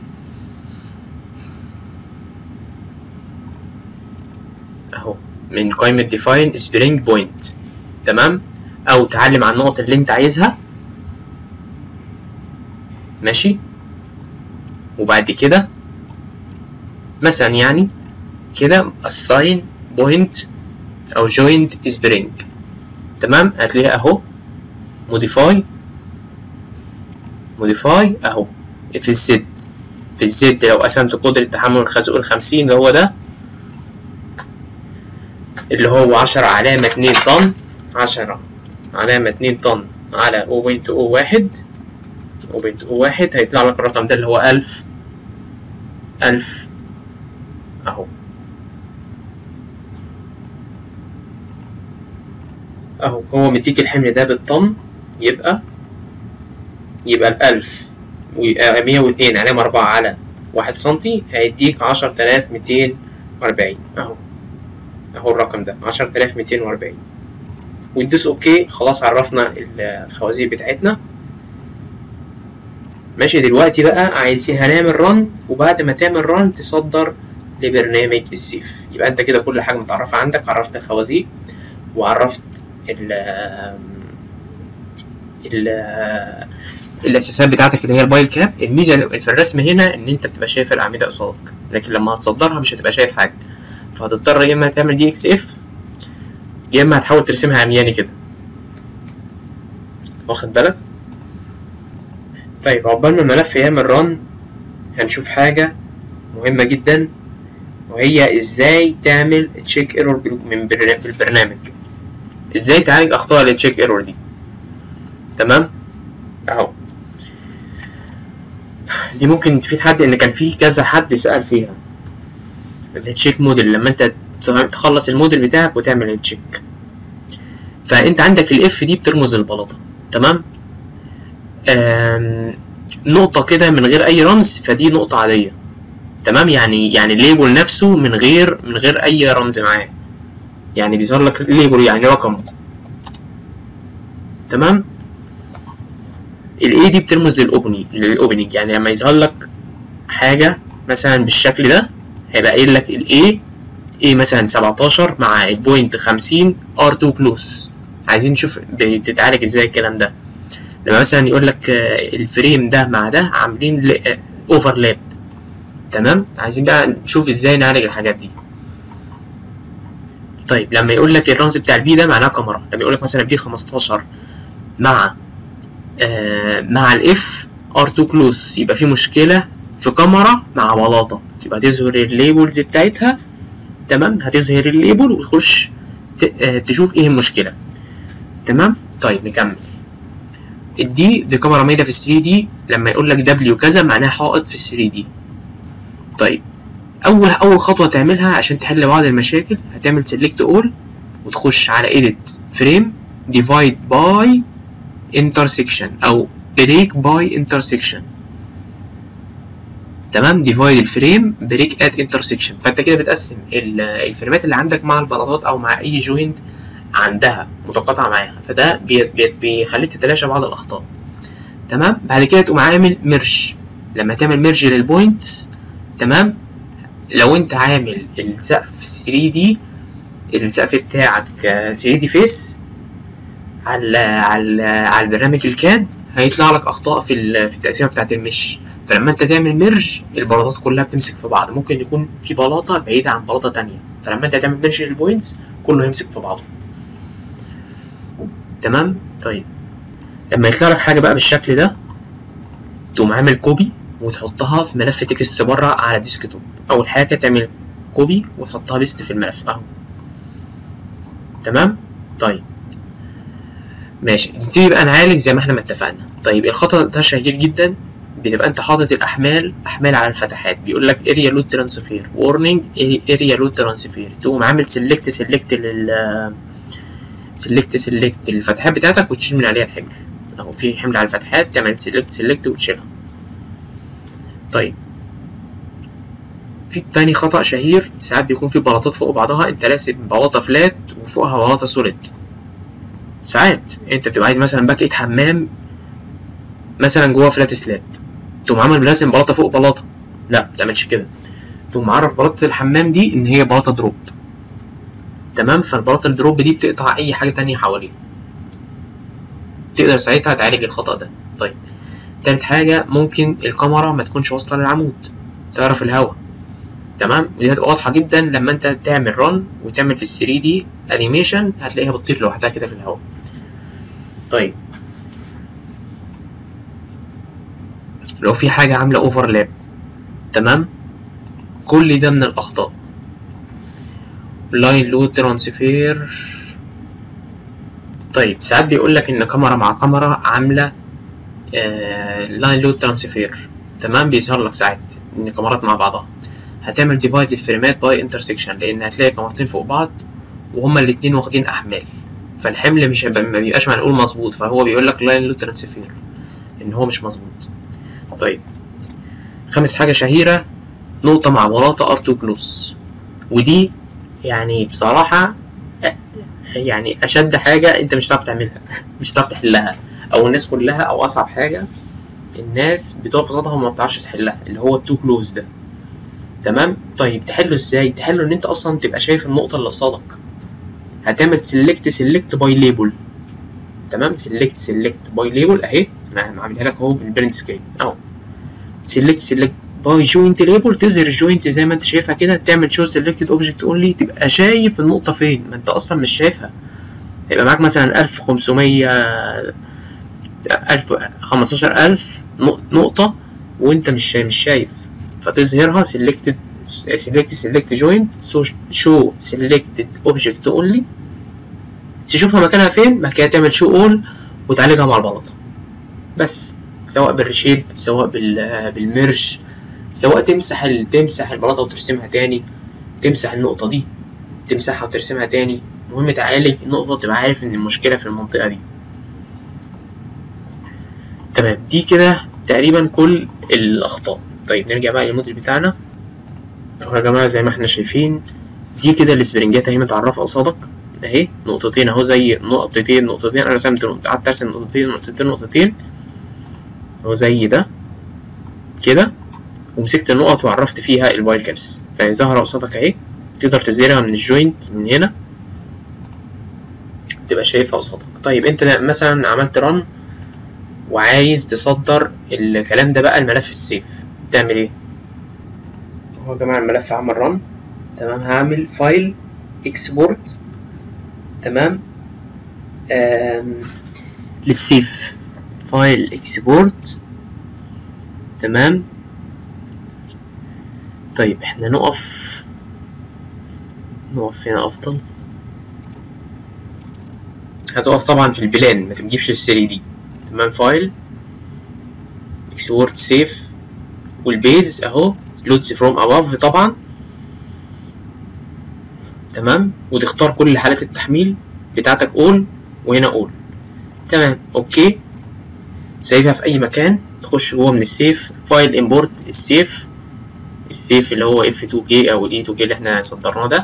اهو من قائمة define spring point تمام او تعلم على النقط اللي انت عايزها ماشي وبعد كده مثلا يعني كده assign point او joint spring تمام هتلاقيها اهو modify modify اهو في الزد في الزد لو قسمت قدرة تحمل الخازوق الخمسين اللي هو ده اللي هو عشرة علامة اتنين طن عشرة علامة اتنين طن على 0.01 0.01 هيطلع لك الرقم ده اللي هو ألف ألف أهو أهو هو مديك الحمل ده بالطن يبقى يبقى الألف مية واتنين علامة أربعة على واحد سنتي هيديك عشرة آلاف ميتين وأربعين أهو اهو الرقم ده عشرة آلاف ميتين وأربعين وندوس اوكي خلاص عرفنا الخوازيق بتاعتنا ماشي دلوقتي بقى عايزين هنعمل رن وبعد ما تعمل رن تصدر لبرنامج السيف يبقى انت كده كل حاجة متعرفة عندك عرفت الخوازيق وعرفت ال ال الاساسات بتاعتك اللي هي البايل كاب الميزه في الرسم هنا ان انت بتبقى شايف الاعمده قصادك لكن لما هتصدرها مش هتبقى شايف حاجه فهتضطر يا اما تعمل دي اكس اف يا اما هتحاول ترسمها عمياني كده واخد بالك طيب عقبال ما الملف يعمل رن هنشوف حاجه مهمه جدا وهي ازاي تعمل تشيك ايرور من بالبرنامج ازاي تعالج اخطاء التشيك ايرور دي تمام اهو دي ممكن تفيد حد ان كان في كذا حد سأل فيها التشيك موديل لما انت تخلص الموديل بتاعك وتعمل التشيك فانت عندك الاف دي بترمز للبلاطه تمام نقطة كده من غير أي رمز فدي نقطة عادية تمام يعني يعني الليبل نفسه من غير من غير أي رمز معاه يعني بيظهر لك الليبل يعني رقم تمام الاي دي بترمز للاوبننج للاوبننج يعني لما يظهر لك حاجه مثلا بالشكل ده هيبقى قايل لك الاي اي مثلا 17 مع البوينت 50 ار 2 كلوز عايزين نشوف بتتعالج ازاي الكلام ده لما مثلا يقول لك الفريم ده مع ده عاملين اوفرلاب تمام عايزين بقى نشوف ازاي نعالج الحاجات دي طيب لما يقول لك الرمز بتاع البي ده معناه كاميرا لما يقول لك مثلا بي 15 مع آه مع الاف ار2 كلوز يبقى في مشكله في كاميرا مع بلاطه يبقى تظهر الليبلز بتاعتها تمام هتظهر الليبل ويخش آه تشوف ايه المشكله تمام طيب نكمل الدي دي كاميرا مايله في 3 دي لما يقول لك دبليو كذا معناها حائط في 3 دي طيب اول اول خطوه تعملها عشان تحل بعض المشاكل هتعمل سيلكت اول وتخش على edit فريم divide by intersection او break by intersection تمام ديفايد الفريم بريك ات انترسكشن فانت كده بتقسم الفريمات اللي عندك مع البلاطات او مع اي جوينت عندها متقاطعه معاها فده بي بي بيخليك تتلاشى بعض الاخطاء تمام بعد كده تقوم عامل ميرج لما تعمل ميرج للبوينتس تمام لو انت عامل السقف 3 دي السقف بتاعك 3 دي فيس على على على البرنامج الكاد هيطلع لك اخطاء في في التقسيمه بتاعه المش فلما انت تعمل ميرج البلاطات كلها بتمسك في بعض ممكن يكون في بلاطه بعيده عن بلاطه تانية فلما انت تعمل ميرج للبوينتس كله يمسك في بعضه تمام طيب لما يطلع لك حاجه بقى بالشكل ده تقوم عامل كوبي وتحطها في ملف تكست بره على الديسكتوب اول حاجه تعمل كوبي وتحطها بيست في الملف اهو تمام طيب ماشي نبتدي بقى نعالج زي ما احنا ما اتفقنا طيب الخطأ ده شهير جدا بتبقى انت حاطط الاحمال احمال على الفتحات بيقول لك اريا لود ترانسفير وورنينج اريا لود ترانسفير تقوم عامل سيلكت سيلكت لل سيلكت سيلكت للفتحات بتاعتك وتشيل من عليها الحمل اهو في حمل على الفتحات تعمل سيلكت سيلكت وتشيلها طيب في تاني خطأ شهير ساعات بيكون في بلاطات فوق بعضها انت راسم بلاطة فلات وفوقها بلاطة سوليد ساعات انت بتبقى عايز مثلا باكيت حمام مثلا جوه فلات سلاب تقوم عامل راسم بلاطه فوق بلاطه لا ما تعملش كده تقوم معرف بلاطه الحمام دي ان هي بلاطه دروب تمام فالبلاطه الدروب دي بتقطع اي حاجه تانية حواليه تقدر ساعتها تعالج الخطا ده طيب تالت حاجه ممكن الكاميرا ما تكونش واصله للعمود تعرف الهواء تمام ودي هتبقى واضحه جدا لما انت تعمل رن وتعمل في ال 3 دي انيميشن هتلاقيها بتطير لوحدها كده في الهواء طيب لو في حاجه عامله اوفرلاب تمام كل ده من الاخطاء لاين لود ترانسفير طيب ساعات بيقول لك ان كاميرا مع كاميرا عامله لاين لود ترانسفير تمام بيظهر لك ساعات ان كاميرات مع بعضها هتعمل ديفايد الفريمات باي انترسكشن لان هتلاقي كاميرتين فوق بعض وهما الاتنين واخدين احمال فالحمل مش ما بيبقاش منقول مظبوط فهو بيقول لك لاين لود ترانسفير ان هو مش مظبوط طيب خامس حاجه شهيره نقطه مع بلاطه ار2 كلوز ودي يعني بصراحه يعني اشد حاجه انت مش هتعرف تعملها مش هتعرف تحلها او الناس كلها او اصعب حاجه الناس بتقف قصادها وما بتعرفش تحلها اللي هو التو كلوز ده تمام طيب تحله ازاي تحله ان انت اصلا تبقى شايف النقطه اللي قصادك هتعمل سيلكت سيلكت باي ليبل تمام سيلكت سيلكت باي ليبل اهي انا عاملها لك اهو بالبرنت سكرين اهو سيلكت سيلكت باي جوينت ليبل تظهر الجوينت زي ما انت شايفها كده تعمل شو سيلكتد اوبجكت اونلي تبقى شايف النقطه فين ما انت اصلا مش شايفها هيبقى معاك مثلا 1500 1000 15000 نقطه وانت مش مش شايف فتظهرها سيلكتد سيلكت سيلكت جوينت شو سيلكتد اوبجكت اونلي تشوفها مكانها فين بعد كده تعمل شو اول وتعالجها مع البلاطه بس سواء بالريشيب سواء بال بالميرج سواء تمسح ال... تمسح البلاطه وترسمها تاني تمسح النقطه دي تمسحها وترسمها تاني المهم تعالج النقطه تبقى عارف ان المشكله في المنطقه دي تمام دي كده تقريبا كل الاخطاء طيب نرجع بقى للموديل بتاعنا اهو يا جماعه زي ما احنا شايفين دي كده السبرنجات اهي متعرفه قصادك اهي نقطتين اهو زي نقطتين نقطتين انا رسمت قعدت ارسم نقطتين نقطتين نقطتين اهو زي ده كده ومسكت النقط وعرفت فيها الوايل كابس فهي ظاهره قصادك اهي تقدر تزيرها من الجوينت من هنا تبقى شايفها قصادك طيب انت مثلا عملت رن وعايز تصدر الكلام ده بقى الملف السيف تعمل ايه اهو يا جماعه الملف عمل رن تمام هعمل فايل اكسبورت تمام للسيف فايل اكسبورت تمام طيب احنا نقف نقف هنا افضل هتقف طبعا في البلان ما تجيبش السري دي تمام فايل اكسبورت سيف والبيز اهو لودز فروم اباف طبعا تمام وتختار كل حالات التحميل بتاعتك اول وهنا اول تمام اوكي سايبها في اي مكان تخش جوه من السيف فايل امبورت السيف السيف اللي هو اف 2 كي او الاي 2 كي اللي احنا صدرناه ده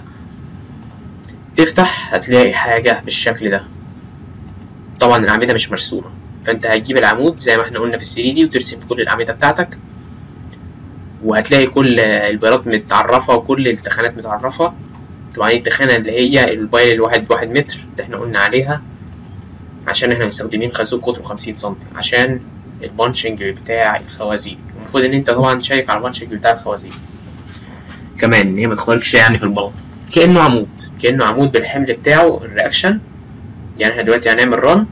تفتح هتلاقي حاجه بالشكل ده طبعا الاعمده مش مرسومه فانت هتجيب العمود زي ما احنا قلنا في ال 3 دي وترسم كل الاعمده بتاعتك وهتلاقي كل البيانات متعرفه وكل التخانات متعرفه طبعا التخانه اللي هي البايل الواحد بواحد متر اللي احنا قلنا عليها عشان احنا مستخدمين خازوق قطره 50 سم عشان البانشنج بتاع الخوازيق المفروض ان انت طبعا شايك على البانشنج بتاع الخوازيق كمان ان هي ما تخترقش يعني في البلاطه كانه عمود كانه عمود بالحمل بتاعه الرياكشن يعني احنا دلوقتي هنعمل رن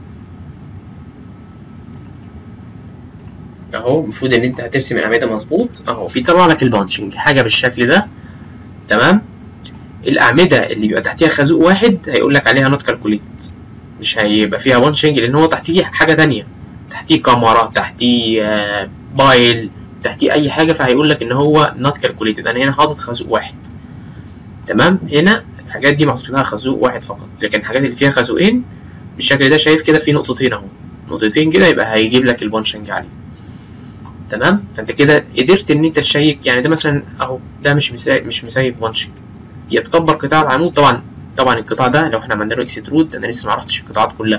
اهو المفروض ان انت هترسم الاعمده مظبوط اهو بيطلع لك البانشنج حاجه بالشكل ده تمام الاعمده اللي بيبقى تحتيها خازوق واحد هيقول لك عليها نوت كالكوليتد مش هيبقى فيها بانشنج لان هو تحتيه حاجه تانية تحتيه كاميرا تحتيه آه بايل تحتيه اي حاجه فهيقول لك ان هو نوت كالكوليتد انا هنا حاطط خازوق واحد تمام هنا الحاجات دي محطوط لها خازوق واحد فقط لكن الحاجات اللي فيها خازوقين بالشكل ده شايف كده في نقطتين اهو نقطتين كده يبقى هيجيب لك البانشنج عليه تمام فانت كده قدرت ان انت تشيك يعني ده مثلا اهو ده مش مسا... مش مسيف بانشنج يتكبر قطاع العمود طبعا طبعا القطاع ده لو احنا عملنا له اكسترود انا لسه معرفتش القطاعات كلها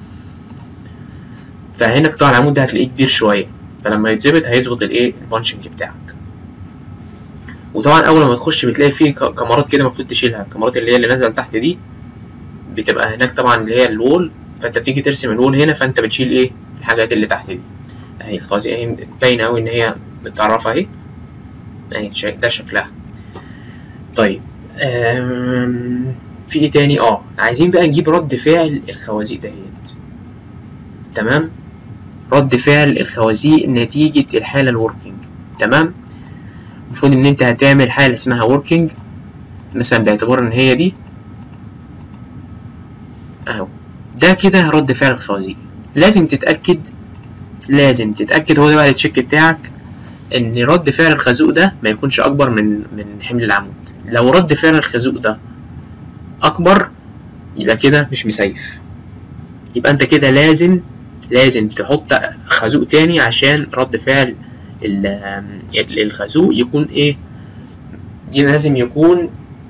فهنا قطاع العمود ده هتلاقيه كبير شويه فلما يتظبط هيظبط الايه البانشنج بتاعك وطبعا اول ما تخش بتلاقي فيه كاميرات كده المفروض تشيلها الكاميرات اللي هي اللي نازله تحت دي بتبقى هناك طبعا اللي هي الوول فانت بتيجي ترسم الوول هنا فانت بتشيل ايه الحاجات اللي تحت دي اهي خلاص اهي باينه قوي ان هي متعرفه اهي اهي ده شكلها طيب في ايه تاني اه عايزين بقى نجيب رد فعل الخوازيق دهيت تمام رد فعل الخوازيق نتيجة الحالة الوركينج تمام المفروض ان انت هتعمل حالة اسمها وركينج مثلا باعتبار ان هي دي اهو ده كده رد فعل الخوازيق لازم تتأكد لازم تتأكد هو ده بقى التشيك بتاعك ان رد فعل الخازوق ده ما يكونش اكبر من من حمل العمود لو رد فعل الخازوق ده اكبر يبقى كده مش مسيف يبقى انت كده لازم لازم تحط خازوق تاني عشان رد فعل الخازوق يكون ايه لازم يكون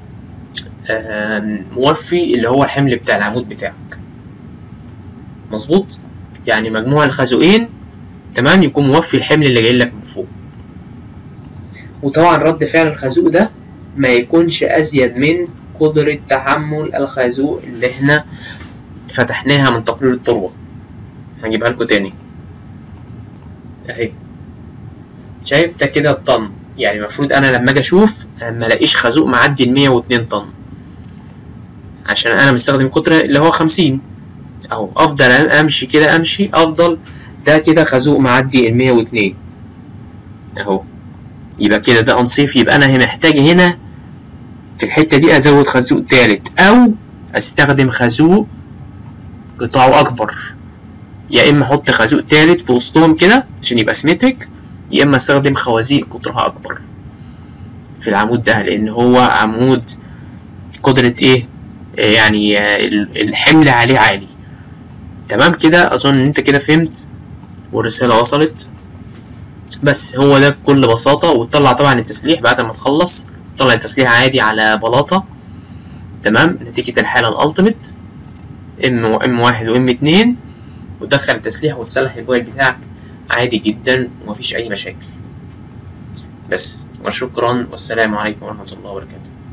موفي اللي هو الحمل بتاع العمود بتاعك مظبوط يعني مجموع الخازوقين تمام يكون موفي الحمل اللي جاي لك من فوق وطبعا رد فعل الخازوق ده ما يكونش ازيد من قدرة تحمل الخازوق اللي احنا فتحناها من تقرير التروة هنجيبها لكم تاني اهي شايف ده كده الطن يعني المفروض انا لما اجي اشوف ما الاقيش خازوق معدي ال 102 طن عشان انا مستخدم قطر اللي هو 50 اهو افضل امشي كده امشي افضل ده كده خازوق معدي ال 102 اهو يبقى كده ده انصيف يبقى انا محتاج هنا في الحته دي ازود خازوق تالت او استخدم خازوق قطاعه اكبر يا اما احط خازوق تالت في وسطهم كده عشان يبقى سيمتريك يا اما استخدم خوازيق قطرها اكبر في العمود ده لان هو عمود قدرة ايه يعني الحمل عليه عالي تمام كده اظن ان انت كده فهمت والرسالة وصلت بس هو ده بكل بساطة وتطلع طبعا التسليح بعد ما تخلص تطلع التسليح عادي على بلاطة تمام نتيجة الحالة الالتيميت ام ام واحد وام اتنين وتدخل التسليح وتسلح البويل بتاعك عادي جدا ومفيش اي مشاكل بس وشكرا والسلام عليكم ورحمة الله وبركاته